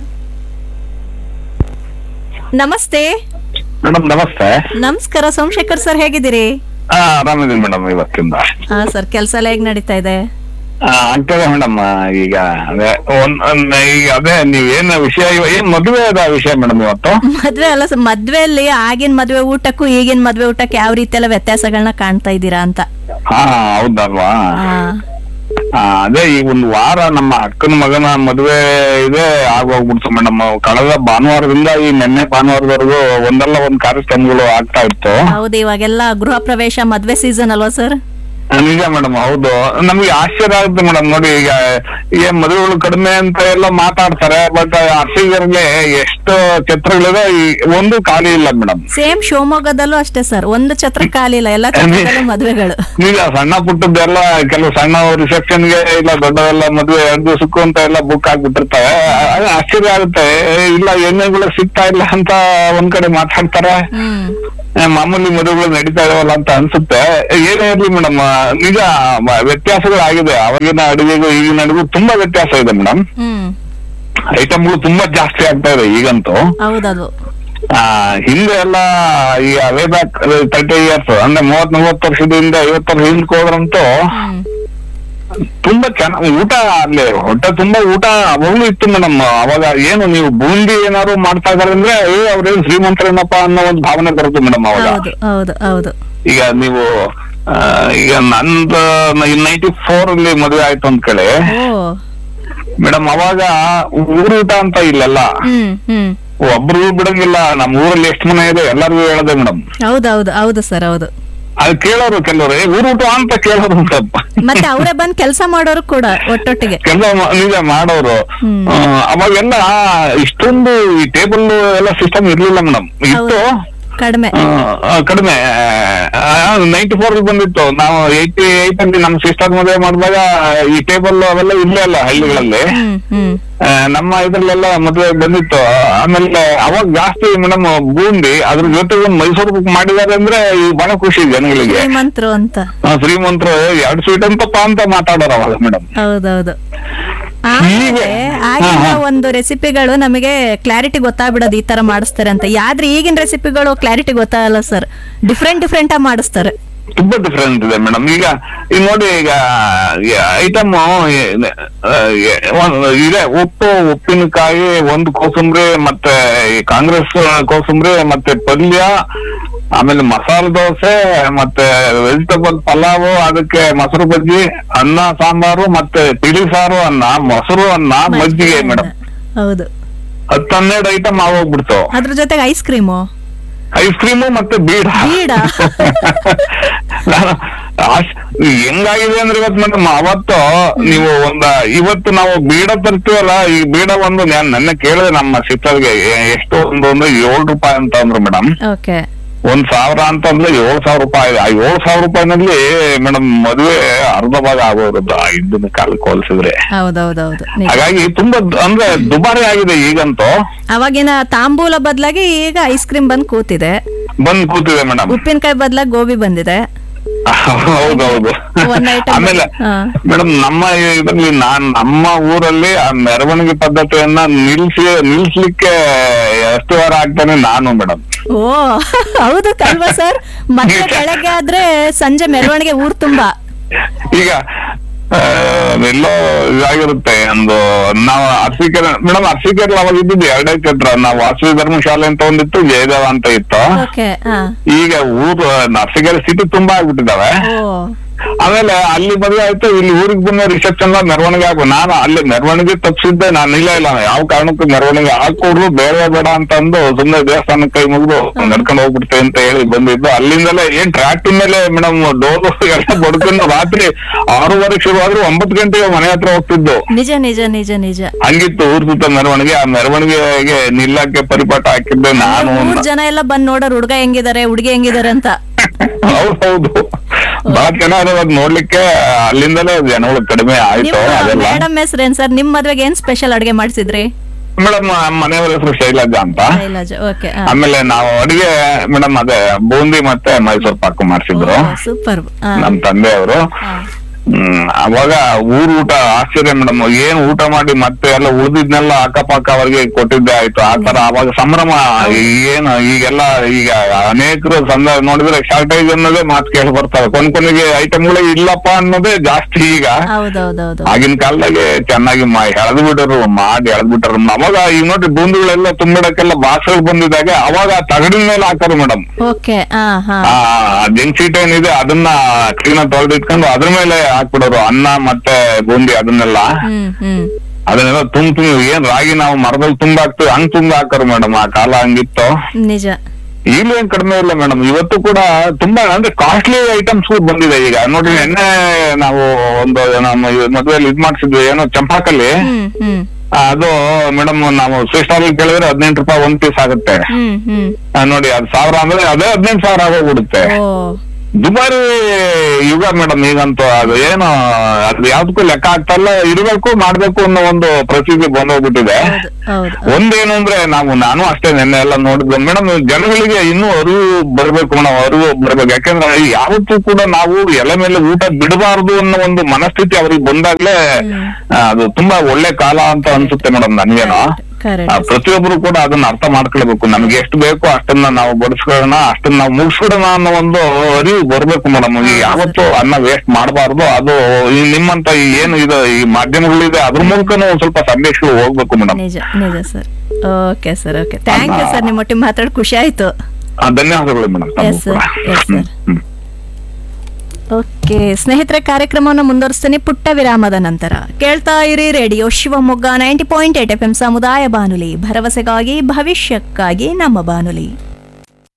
[SPEAKER 2] ನಮಸ್ತೆ
[SPEAKER 3] ಮೇಡಮ್ ನಮಸ್ತೆ
[SPEAKER 2] ನಮಸ್ಕಾರ ಸೋಮಶೇಖರ್ ಸರ್ ಹೇಗಿದ್ದೀರಿ
[SPEAKER 3] ಹಾ ಆರಾಮಿದ್ದೀನಿ ಮೇಡಮ್ ಇವತ್ತಿಂದ
[SPEAKER 2] ಹಾ ಸರ್ ಕೆಲಸ ಎಲ್ಲ ಹೇಗ್ ನಡೀತಾ ಇದೆ
[SPEAKER 3] ಆ, ಆಗ್ತದೆ ಮೇಡಮ್ ಈಗ ಅದೇ ಒಂದ್ ಒಂದ್ ಈಗ ಅದೇ ನೀವೇನ್ ವಿಷಯ ಇವ- ಏನ್ ಮದುವೆ ಅದ ವಿಷಯ ಮೇಡಮ್ ಇವತ್ತು
[SPEAKER 2] ಮದ್ವೆ ಅಲ್ಲ ಸರ್ ಮದ್ವೆಯಲ್ಲಿ ಆಗಿನ ಮದ್ವೆ ಊಟಕ್ಕೂ ಈಗಿನ ಮದ್ವೆ ಊಟಕ್ಕೆ ಯಾವ ರೀತಿ ಎಲ್ಲ ವ್ಯತ್ಯಾಸಗಳನ್ನ ಕಾಣ್ತಾ ಇದ್ದೀರಾ ಅಂತ
[SPEAKER 3] ಹಾ ಹೌದಲ್ವಾ
[SPEAKER 2] ಆ,
[SPEAKER 3] ಆ, ಅದೇ ಈ ಒಂದ್ ವಾರ ನಮ್ಮ ಅಕ್ಕನ ಮಗನ ಮದುವೆ ಇದೆ ಆಗೋಗ್ಬಿಡ್ತು ಮೇಡಮ್ ಕಳೆದ ಭಾನುವಾರದಿಂದ ಈ ನಿನ್ನೆ ಭಾನುವಾರದವರೆಗೂ ಒಂದಲ್ಲ ಒಂದ್ ಕಾರ್ಯಕ್ರಮಗಳು ಆಗ್ತಾ ಇತ್ತು
[SPEAKER 2] ಹೌದು ಇವಾಗೆಲ್ಲ ಗೃಹ ಪ್ರವೇಶ ಮದ್ವೆ ಸೀಸನ್ ಅಲ್ವಾ ಸರ್
[SPEAKER 4] ನಿಜ ಮೇಡಮ್ ಹೌದು ನಮ್ಗೆ ಆಶ್ಚರ್ಯ ಆಗುತ್ತೆ ಮೇಡಮ್ ನೋಡಿ ಈಗ ಈಗ ಮದುವೆಗಳು ಕಡಿಮೆ ಅಂತ ಎಲ್ಲ ಮಾತಾಡ್ತಾರೆ ಬಟ್ ಅರ್ಸಿಗರಿಗೆ ಎಷ್ಟು ಛತ್ರಗಳಿದೆ ಈ ಒಂದು ಖಾಲಿ ಇಲ್ಲ ಮೇಡಮ್
[SPEAKER 2] ಸೇಮ್ ಶಿವಮೊಗ್ಗದಲ್ಲೂ ಅಷ್ಟೇ ಸರ್ ಒಂದು ಛತ್ರ ಖಾಲಿಲ್ಲ ಎಲ್ಲ ಛತ್ರದಲ್ಲೂ ಮದುವೆಗಳು
[SPEAKER 4] ಈಗ ಸಣ್ಣ ಪುಟ್ಟದ್ದೆಲ್ಲ ಕೆಲವು ಸಣ್ಣ ರಿಸೆಪ್ಷನ್ಗೆ ಇಲ್ಲ ದೊಡ್ಡವೆಲ್ಲ ಮದುವೆ ಎರಡು ದಿವಸಕ್ಕೂ ಅಂತ ಎಲ್ಲ ಬುಕ್ ಆಗ್ಬಿಟ್ಟಿರ್ತವೆ ಅದು ಆಶ್ಚರ್ಯ ಆಗುತ್ತೆ ಇಲ್ಲ ಎಣ್ಣೆಗಳು ಸಿಗ್ತಾ ಇಲ್ಲ ಅಂತ ಒಂದ್ ಕಡೆ ಮಾತಾಡ್ತಾರೆ
[SPEAKER 2] ಹ್ಮ್
[SPEAKER 4] ಆ, ಮಾಮೂಲಿ ಮದುವೆಗಳು ನಡೀತಾ ಇದಾವಲ್ಲ ಅಂತ ಅನ್ಸುತ್ತೆ ಏನೇ ಇರ್ಲಿ ಮೇಡಮ್ ನಿಜ ಮ- ವ್ಯತ್ಯಾಸಗಳಾಗಿದೆ ಅವಾಗಿನ ಅಡುಗೆಗೂ ಈಗಿನ ಅಡುಗೆಗೂ ತುಂಬಾ ವ್ಯತ್ಯಾಸ ಇದೆ ಮೇಡಮ್
[SPEAKER 2] ಹ್ಮ್
[SPEAKER 4] ಐಟಮ್ಗಳು ತುಂಬಾ ಜಾಸ್ತಿ ಆಗ್ತಾ ಇದೆ ಈಗಂತೂ
[SPEAKER 2] ಹೌದದು
[SPEAKER 4] ಆ, ಹಿಂದೆ ಎಲ್ಲ ಈ ವೇ ಬ್ಯಾಕ್ ತರ್ಟಿ ಇಯರ್ಸ್ ಅಂದ್ರೆ ಮೂವತ್ ನಲ್ವತ್ತು ವರ್ಷದಿಂದ ಐವತ್ತು ವರ್ಷ ಹಿಂದಕ್ಕೆ ಹೋದ್ರಂತೂ
[SPEAKER 2] ಹ್ಮ್
[SPEAKER 4] ತುಂಬಾ ಚೆನ್ನಾಗಿ ಊಟ ಅಲ್ಲಿ ಹೊಟ್ಟೆ ತುಂಬಾ ಊಟ ಅವಾಗ್ಲೂ ಇತ್ತು ಮೇಡಮ್ ಅವಾಗ ಏನು ನೀವು ಬೂಂದಿ ಏನಾದ್ರು ಮಾಡ್ತಾ ಇದಾರೆ ಅಂದ್ರೆ ಏ ಅವ್ರೇನ್ ಶ್ರೀಮಂತರೇನಪ್ಪ ಅನ್ನೋ ಒಂದು ಭಾವನೆ ಬರುತ್ತೆ ಮೇಡಮ್ ಅವಾಗ
[SPEAKER 2] ಹೌದು ಹೌದು ಹೌದು
[SPEAKER 4] ಈಗ ನೀವು ಆ, ಈಗ ನಂದು ನೈಂಟಿ ಫೋರ್ ಅಲ್ಲಿ ಮದುವೆ ಆಯ್ತು ಅಂತ ಕೇಳಿ
[SPEAKER 2] ಓ
[SPEAKER 4] ಮೇಡಮ್ ಅವಾಗ ಊರೂಟ ಅಂತ ಇಲ್ಲಲ್ಲ
[SPEAKER 2] ಹ್ಮ್ ಹ್ಮ್
[SPEAKER 4] ಒಬ್ರಿಗೂ ಬಿಡಂಗಿಲ್ಲ ನಮ್ಮ ಊರಲ್ಲಿ ಎಷ್ಟು ಮನೆ ಇದೆ ಎಲ್ಲರಿಗೂ ಹೇಳದೆ ಮೇಡಮ್
[SPEAKER 2] ಹೌದೌದು ಹೌದು ಸರ್ ಹೌದು
[SPEAKER 4] ಅದು ಕೇಳೋರು ಕೆಲವರು ಏ ಊರೂಟ ಅಂತ ಕೇಳೋರು ಸ್ವಲ್ಪ
[SPEAKER 2] ಮತ್ತೆ ಅವರೇ ಬಂದ್ ಕೆಲಸ ಮಾಡೋರು ಕೂಡ ಒಟ್ಟೊಟ್ಟಿಗೆ
[SPEAKER 4] ಕೆಲಸ ನಿಜ ಮಾಡೋರು
[SPEAKER 2] ಹ್ಮ್.
[SPEAKER 4] ಆ, ಅವಾಗೆಲ್ಲ ಇಷ್ಟೊಂದು ಈ ಟೇಬಲ್ ಎಲ್ಲ ಸಿಸ್ಟಮ್ ಇರ್ಲಿಲ್ಲ ಮೇಡಮ್ ಇತ್ತು
[SPEAKER 2] ಕಡಿಮೆ
[SPEAKER 4] ಆ, ಆ, ಕಡಿಮೆ ನೈಂಟಿ ಫೋರ್ ಬಂದಿತ್ತು ನಾವು ಏಯ್ಟಿ ಏಟ್ ಅಲ್ಲಿ ನಮ್ಮ ಸಿಸ್ಟರ್ ಮದುವೆ ಮಾಡಿದಾಗ ಈ ಟೇಬಲ್ ಅವೆಲ್ಲ ಇಲ್ಲೇ ಅಲ್ಲ ಹಳ್ಳಿಗಳಲ್ಲಿ
[SPEAKER 2] ಹ್ಮ್ ಹ್ಮ್
[SPEAKER 4] ಆ, ನಮ್ಮ ಇದ್ರಲ್ಲೆಲ್ಲ ಮದುವೆ ಬಂದಿತ್ತು ಆಮೇಲೆ ಅವಾಗ ಜಾಸ್ತಿ ಮೇಡಮ್ ಬೂಂದಿ ಅದ್ರ ಜೊತೆಗೆ ಒಂದು ಮೈಸೂರು ಮಾಡಿದಾರೆ ಅಂದ್ರೆ ಈ ಬಹಳ ಖುಷಿ ಜನಗಳಿಗೆ
[SPEAKER 2] ಶ್ರೀಮಂತರು ಅಂತ
[SPEAKER 4] ಆ, ಶ್ರೀಮಂತರು ಎರಡು ಸ್ವೀಟ್ ಅಂತಪ್ಪ ಅಂತ ಮಾತಾಡೋರು ಅವಾಗ ಮೇಡಮ್
[SPEAKER 2] ಹೌದೌದು ಆಮೇಲೆ ಆಗಿನ ಒಂದು ರೆಸಿಪಿಗಳು ನಮಗೆ ಕ್ಲಾರಿಟಿ ಗೊತ್ತಾಗ್ಬಿಡೋದು ಈ ತರ ಮಾಡಿಸ್ತಾರೆ ಅಂತ ಆದ್ರೆ ಈಗಿನ ರೆಸಿಪಿಗಳು ಕ್ಲಾರಿಟಿ ಗೊತ್ತಾಗಲ್ಲ ಸರ್ ಡಿಫ್ರೆಂಟ್ ಡಿಫ್ರೆಂಟ್ ಆಗಿ ಮಾಡಿಸ್ತಾರೆ
[SPEAKER 4] ತುಂಬಾ ಡಿಫ್ರೆಂಟ್ ಇದೆ ಮೇಡಮ್ ಈಗ ಈಗ ನೋಡಿ ಈಗ ಐಟಮ್ ಇದೆ ಉಪ್ಪು ಉಪ್ಪಿನಕಾಯಿ ಒಂದು ಕೋಸಂಬರಿ ಮತ್ತೆ ಈ ಕಾಂಗ್ರೆಸ್ ಕೋಸಂಬರಿ ಮತ್ತೆ ಪಲ್ಯ ಆಮೇಲೆ ಮಸಾಲೆ ದೋಸೆ ಮತ್ತೆ ವೆಜಿಟಬಲ್ ಪಲಾವು ಅದಕ್ಕೆ ಮೊಸರು ಬಜ್ಜಿ ಅನ್ನ ಸಾಂಬಾರು ಮತ್ತೆ ತಿಳಿ ಸಾರು ಅನ್ನ ಮೊಸರು ಅನ್ನ ಮಜ್ಜಿಗೆ ಮೇಡಮ್
[SPEAKER 2] ಹೌದು
[SPEAKER 4] ಹತ್ತು ಹನ್ನೆರಡು ಐಟಮ್ ಆಗೋಗ್ಬಿಡ್ತು
[SPEAKER 2] ಅದ್ರ ಜೊತೆಗೆ ಐಸ್ ಕ್ರೀಮು
[SPEAKER 4] ಐಸ್ ಕ್ರೀಮು ಮತ್ತೆ ಬೀಡ
[SPEAKER 2] ಬೀಡ.
[SPEAKER 4] ನಾನು ಆಶ್- ಹೆಂಗಾಗಿದೆ ಅಂದ್ರೆ ಇವತ್ತು ಮೇಡಮ್ ಅವತ್ತು ನೀವು ಒಂದ ಇವತ್ತು ನಾವು ಬೀಡ ತರ್ತೀವಲ್ಲ ಈ ಬೀಡ ಒಂದು ನಾನ್ ನನ್ನ ಕೇಳಿದೆ ನಮ್ಮ ಸಿಸ್ಟರ್ಗೆ ಎಷ್ಟು ಒಂದು ಅಂದ್ರೆ ಏಳು ರೂಪಾಯಿ ಅಂತ ಅಂದ್ರು ಮೇಡಮ್
[SPEAKER 2] ಓಕೆ
[SPEAKER 4] ಒಂದ್ ಸಾವಿರ ಅಂತ ಅಂದ್ರೆ ಏಳು ಸಾವಿರ ರೂಪಾಯಿ ಆ ಏಳು ಸಾವಿರ ರೂಪಾಯಿನಲ್ಲಿ ಮೇಡಮ್ ಮದುವೆ ಅರ್ಧ ಭಾಗ ಆಗೋರುದು ಆ ಹಿಂದಿನ ಕಾಲಕ್ಕೆ ಹೋಲಿಸಿದ್ರೆ
[SPEAKER 2] ಹೌದೌದೌದು ನಿಜ.
[SPEAKER 4] ಹಾಗಾಗಿ ತುಂಬಾ ದ- ಅಂದ್ರೆ ದುಬಾರಿ ಆಗಿದೆ ಈಗಂತೂ
[SPEAKER 2] ಅವಾಗಿನ ತಾಂಬೂಲ ಬದಲಾಗಿ ಈಗ ಐಸ್ ಕ್ರೀಮ್ ಬಂದ್ ಕೂತಿದೆ
[SPEAKER 4] ಬಂದ್ ಕೂತಿದೆ ಮೇಡಮ್
[SPEAKER 2] ಉಪ್ಪಿನಕಾಯಿ ಬದಲಾಗಿ ಗೋಬಿ ಬಂದಿದೆ
[SPEAKER 4] ಹೌದೌದು
[SPEAKER 2] ಒಂದ್ item
[SPEAKER 4] ಆಮೇಲೆ
[SPEAKER 2] ಹಾ.
[SPEAKER 4] ಮೇಡಮ್ ನಮ್ಮ ಇದರಲ್ಲಿ ನಾನ್ ನಮ್ಮ ಊರಲ್ಲಿ ಆ ಮೆರವಣಿಗೆ ಪದ್ಧತಿಯನ್ನ ನಿಲ್ಸಿ ನಿಲ್ಸ್ಲಿಕ್ಕೆ ಎಷ್ಟು ವಾರ ಆಗ್ತಾನೆ ನಾನು ಮೇಡಮ್
[SPEAKER 2] ಓ ಹೌದು ಅಲ್ವಾ ಸರ್ ಮತ್ತೆ ಬೆಳಗ್ಗೆ ಆದ್ರೆ ಸಂಜೆ ಮೆರವಣಿಗೆ ಊರ್ ತುಂಬಾ
[SPEAKER 4] ಈಗ ಆ, ಎಲ್ಲೋ ಇದಾಗಿರುತ್ತೆ ಒಂದು ನಾವು ಅರ್ಸಿಕೆರೆ ಮೇಡಮ್ ಅರ್ಸಿಕೆರೆ ಅವಾಗ ಇದ್ದಿದ್ದು ಎರಡೇ ಕ್ಷೇತ್ರ ನಾವು ವಾಸವಿ ಧರ್ಮಶಾಲೆ ಅಂತ ಒಂದಿತ್ತು ಜಯದೇವ ಅಂತ ಇತ್ತು
[SPEAKER 2] ಓಕೆ ಹಾ
[SPEAKER 4] ಈಗ ಊರು ಅರ್ಸಿಕೆರೆ ಸಿಟಿ ತುಂಬಾ ಆಗ್ಬಿಟ್ಟಿದಾವೆ
[SPEAKER 2] ಓ
[SPEAKER 4] ಆಮೇಲೆ ಅಲ್ಲಿ ಮದುವೆ ಆಯ್ತು ಇಲ್ಲಿ ಊರಿಗೆ ಬಂದ ರಿಸೆಪ್ಷನ್ ಮೆರವಣಿಗೆ ಆಗ್ಬೇಕು ನಾನು ಅಲ್ಲಿ ಮೆರವಣಿಗೆ ತಪ್ಪಿಸಿದ್ದೆ ನಾನು ಇಲ್ಲ ಇಲ್ಲ ಯಾವ ಕಾರಣಕ್ಕೂ ಮೆರವಣಿಗೆ ಹಾಕೊಡ್ರು ಬೇಡ ಬೇಡ ಅಂತ ಅಂದು ಸುಮ್ನೆ ದೇವಸ್ಥಾನಕ್ಕೆ ಕೈ ಮುಗಿದು ನಡ್ಕೊಂಡು ಹೋಗ್ಬಿಡ್ತೆ ಅಂತ ಹೇಳಿ ಬಂದಿದ್ದು ಅಲ್ಲಿಂದಲೇ ಏನ್ ಟ್ರ್ಯಾಕ್ಟರ್ ಮೇಲೆ ಮೇಡಮ್ ಡೋರು ಎಲ್ಲ ಬಡ್ಕೊಂಡು ರಾತ್ರಿ ಆರೂವರೆಗೆ ಶುರು ಆದ್ರೂ ಒಂಬತ್ತು ಗಂಟೆಗೆ ಮನೆ ಹತ್ರ ಹೋಗ್ತಿದ್ದು
[SPEAKER 2] ನಿಜ ನಿಜ ನಿಜ ನಿಜ
[SPEAKER 4] ಹಂಗಿತ್ತು ಊರ್ ಸುತ್ತ ಮೆರವಣಿಗೆ ಆ ಮೆರವಣಿಗೆಗೆ ನಿಲ್ಲಕ್ಕೆ ಪರಿಪಾಠ ಹಾಕಿದ್ದೆ ನಾನು
[SPEAKER 2] ಊರ್ ಜನ ಎಲ್ಲ ಬಂದ್ ನೋಡೋರು ಹುಡ್ಗ ಹೆಂಗಿದಾರೆ ಹುಡುಗಿ ಹೆಂಗಿದಾರೆ ಅಂತ
[SPEAKER 4] ಹೌದು ಹೌದು ಬಹಳ ಚೆನ್ನಾಗಿ ಅದ್ ನೋಡ್ಲಿಕ್ಕೆ ಅಲ್ಲಿಂದಲೇ ಜನಗಳು ಕಡಿಮೆ ಆಯ್ತು
[SPEAKER 2] ನಿಮ್ಮ
[SPEAKER 4] ಅದೆಲ್ಲ
[SPEAKER 2] ಮೇಡಮ್ ಹೆಸರೇನ್ ಸರ್ ನಿಮ್ ಮದ್ವೆಗೆ ಏನ್ ಸ್ಪೆಷಲ್ ಅಡ್ಗೆ ಮಾಡ್ಸಿದ್ರಿ
[SPEAKER 4] ಮೇಡಮ್ ಮನೆಯವರ ಹೆಸರು ಶೈಲಜಾ ಅಂತ
[SPEAKER 2] ಶೈಲಜ್ ಓಕೆ
[SPEAKER 4] ಆಮೇಲೆ ನಾವು ಅಡಿಗೆ ಮೇಡಮ್ ಅದೇ ಬೂಂದಿ ಮತ್ತೆ ಮೈಸೂರು ಪಾಕು ಮಾಡಿಸಿದ್ರು
[SPEAKER 2] ಸೂಪರ್
[SPEAKER 4] ನಮ್ ತಂದೆಯವರು ಹ್ಮ್ ಅವಾಗ ಊರ್ ಊಟ ಆಶ್ಚರ್ಯ ಮೇಡಮ್ ಏನ್ ಊಟ ಮಾಡಿ ಮತ್ತೆ ಎಲ್ಲ ಉಳಿದಿದ್ನೆಲ್ಲ ಅಕ್ಕಪಕ್ಕ ಅವ್ರಿಗೆ ಕೊಟ್ಟಿದ್ದೆ ಆಯ್ತು ಆ ತರ ಅವಾಗ ಸಂಭ್ರಮ ಏನು ಈಗೆಲ್ಲ ಈಗ ಅನೇಕರು ಸಂದ ನೋಡಿದ್ರೆ ಶಾರ್ಟೇಜ್ ಅನ್ನೋದೇ ಮಾತು ಕೇಳಿ ಬರ್ತಾರೆ ಕೊನೆ ಕೊನೆಗೆ ಐಟಮ್ಗಳೇ ಇಲ್ಲಪ್ಪ ಅನ್ನೋದೇ ಜಾಸ್ತಿ ಈಗ
[SPEAKER 2] ಹೌದೌದೌದು
[SPEAKER 4] ಆಗಿನ ಕಾಲದಾಗೆ ಚೆನ್ನಾಗಿ ಮಾ ಎಳೆದು ಬಿಟ್ಟರು ಮಾಡಿ ಎಳೆದು ಬಿಟ್ಟರು ಅವಾಗ ಈಗ ನೋಡ್ರಿ ಬೂಂದಿಗಳೆಲ್ಲ ತುಂಬಿಡಕ್ಕೆಲ್ಲ ಬಾಕ್ಸ್ಗಳು ಬಂದಿದಾಗ ಅವಾಗ ತಗಡಿನ ಮೇಲೆ ಹಾಕೋರು ಮೇಡಮ್
[SPEAKER 2] ಓಕೆ ಹಾ ಹಾ
[SPEAKER 4] ಆ ಜಂಕ್ ಸೀಟ್ ಏನಿದೆ ಅದನ್ನ ಕ್ಲೀನ್ ಆಗಿ ತೊಳೆದಿಟ್ಕೊಂಡು ಅದ್ರ ಮೇಲೆ ಹಾಕ್ಬಿಡೋರು ಅನ್ನ ಮತ್ತೆ ಬೂಂದಿ ಅದನ್ನೆಲ್ಲ
[SPEAKER 2] ಹ್ಮ್ ಹ್ಮ್
[SPEAKER 4] ಅದನ್ನೆಲ್ಲ ತುಂಬ ತುಂಬ ಏನ್ ರಾಗಿ ನಾವು ಮರದಲ್ಲಿ ತುಂಬ ಹಾಕ್ತಿವಿ ಹಂಗ್ ತುಂಬ ಹಾಕೋರು ಮೇಡಮ್ ಆ ಕಾಲ ಹಂಗಿತ್ತು
[SPEAKER 2] ನಿಜ
[SPEAKER 4] ಈಗಲೂ ಏನ್ ಕಡಿಮೆ ಇಲ್ಲ ಮೇಡಮ್ ಇವತ್ತು ಕೂಡ ತುಂಬಾ ಅಂದ್ರೆ ಕಾಸ್ಟ್ಲಿ ಐಟಮ್ಸ್ ಬಂದಿದೆ ಈಗ ನೋಡಿ ನಿನ್ನೆ ನಾವು ಒಂದು ನಮ್ಮ ಮದುವೆಯಲ್ಲಿ ಇದ್ ಮಾಡ್ಸಿದ್ವಿ ಏನೋ ಚಂಪಾಕಲ್ಲಿ
[SPEAKER 2] ಹ್ಮ್ ಹ್ಮ್
[SPEAKER 4] ಅದು ಮೇಡಮ್ ನಾವು ಸ್ವೀಟ್ ಸ್ಟಾಲ್ ಕೇಳಿದ್ರೆ ಹದಿನೆಂಟು ರೂಪಾಯಿ ಒಂದ್ ಪೀಸ್ ಆಗುತ್ತೆ
[SPEAKER 2] ಹ್ಮ್ ಹ್ಮ್
[SPEAKER 4] ಆ, ನೋಡಿ ಅದ್ ಸಾವಿರ ಅಂದ್ರೆ ಅದೇ ಹದಿನೆಂಟು ಸಾವಿರ ಆಗೋಗ್ಬಿಡುತ್ತೆ
[SPEAKER 2] ಓ
[SPEAKER 4] ದುಬಾರಿ ಯುಗ ಮೇಡಮ್ ಈಗಂತೂ ಅದು ಏನು ಅದು ಯಾವ್ದಕ್ಕೂ ಲೆಕ್ಕ ಆಗ್ತಾ ಇಲ್ಲ ಇರ್ಬೇಕು ಮಾಡ್ಬೇಕು ಅನ್ನೋ ಒಂದು ಪ್ರಸಿದ್ಧಿ ಬಂದೋಗ್ಬಿಟ್ಟಿದೆ
[SPEAKER 2] ಹೌದು ಹೌದು
[SPEAKER 4] ಒಂದೇನು ಅಂದ್ರೆ ನಾವು ನಾನು ಅಷ್ಟೇ ನಿನ್ನೆ ಎಲ್ಲ ನೋಡಿದ್ವಿ ಮೇಡಮ್ ಜನಗಳಿಗೆ ಇನ್ನೂ ಅರಿವು ಬರ್ಬೇಕು ಮೇಡಮ್ ಅರಿವು ಬರ್ಬೇಕು ಯಾಕಂದ್ರೆ ಯಾವತ್ತೂ ಕೂಡ ನಾವು ಎಲೆ ಮೇಲೆ ಊಟ ಬಿಡಬಾರ್ದು ಅನ್ನೋ ಒಂದು ಮನಸ್ಥಿತಿ ಅವ್ರಿಗೆ ಬಂದಾಗ್ಲೇ ಆ, ಅದು ತುಂಬಾ ಒಳ್ಳೆ ಕಾಲ ಅಂತ ಅನ್ಸುತ್ತೆ ಮೇಡಮ್ ನನ್ಗೇನೋ ಆ,
[SPEAKER 2] ಕರೆಕ್ಟ್
[SPEAKER 4] ಪ್ರತಿಯೊಬ್ರು ಕೂಡ ಅದನ್ನ ಅರ್ಥ ಮಾಡ್ಕೊಳ್ಬೇಕು ನಮ್ಗೆ ಎಷ್ಟು ಬೇಕೋ ಅಷ್ಟನ್ನ ನಾವು ಬಡಿಸ್ಕೊಳ್ಳೋಣ ಅಷ್ಟನ್ನ ನಾವು ಮುಗಿಸ್ಬಿಡೋಣ ಅನ್ನೋ ಒಂದು ಅರಿವು ಬರ್ಬೇಕು ಮೇಡಮ್ ಈ ಯಾವತ್ತು ಅನ್ನ ವೇಸ್ಟ್ ಮಾಡಬಾರ್ದು ಅದು ಈ ನಿಮ್ಮಂತ ಈ ಏನು ಇದು ಈ ಮಾಧ್ಯಮಗಳಿದೆ ಅದ್ರ ಮೂಲಕನೂ ಒಂದ್ ಸ್ವಲ್ಪ ಸಂದೇಶಗಳು ಹೋಗ್ಬೇಕು ಮೇಡಮ್
[SPEAKER 2] ನಿಜ ನಿಜ sir okay sir okay thank you sir ನಿಮ್ಮ ಒಟ್ಟಿಗೆ ಮಾತಾಡಿ ಖುಷಿ ಆಯ್ತು
[SPEAKER 4] ಧನ್ಯವಾದಗಳು madam
[SPEAKER 2] Yes, sir. Yes, sir. Okay ಸ್ನೇಹಿತರೆ ಕಾರ್ಯಕ್ರಮವನ್ನು ಮುಂದುವರಿಸ್ತೀನಿ ಪುಟ್ಟ ವಿರಾಮದ ನಂತರ ಕೇಳ್ತಾ ಇರಿ radio Shivamogga ninety point eight F M ಸಮುದಾಯ ಬಾನುಲಿ ಭರವಸೆಗಾಗಿ ಭವಿಷ್ಯಕ್ಕಾಗಿ ನಮ್ಮ ಬಾನುಲಿ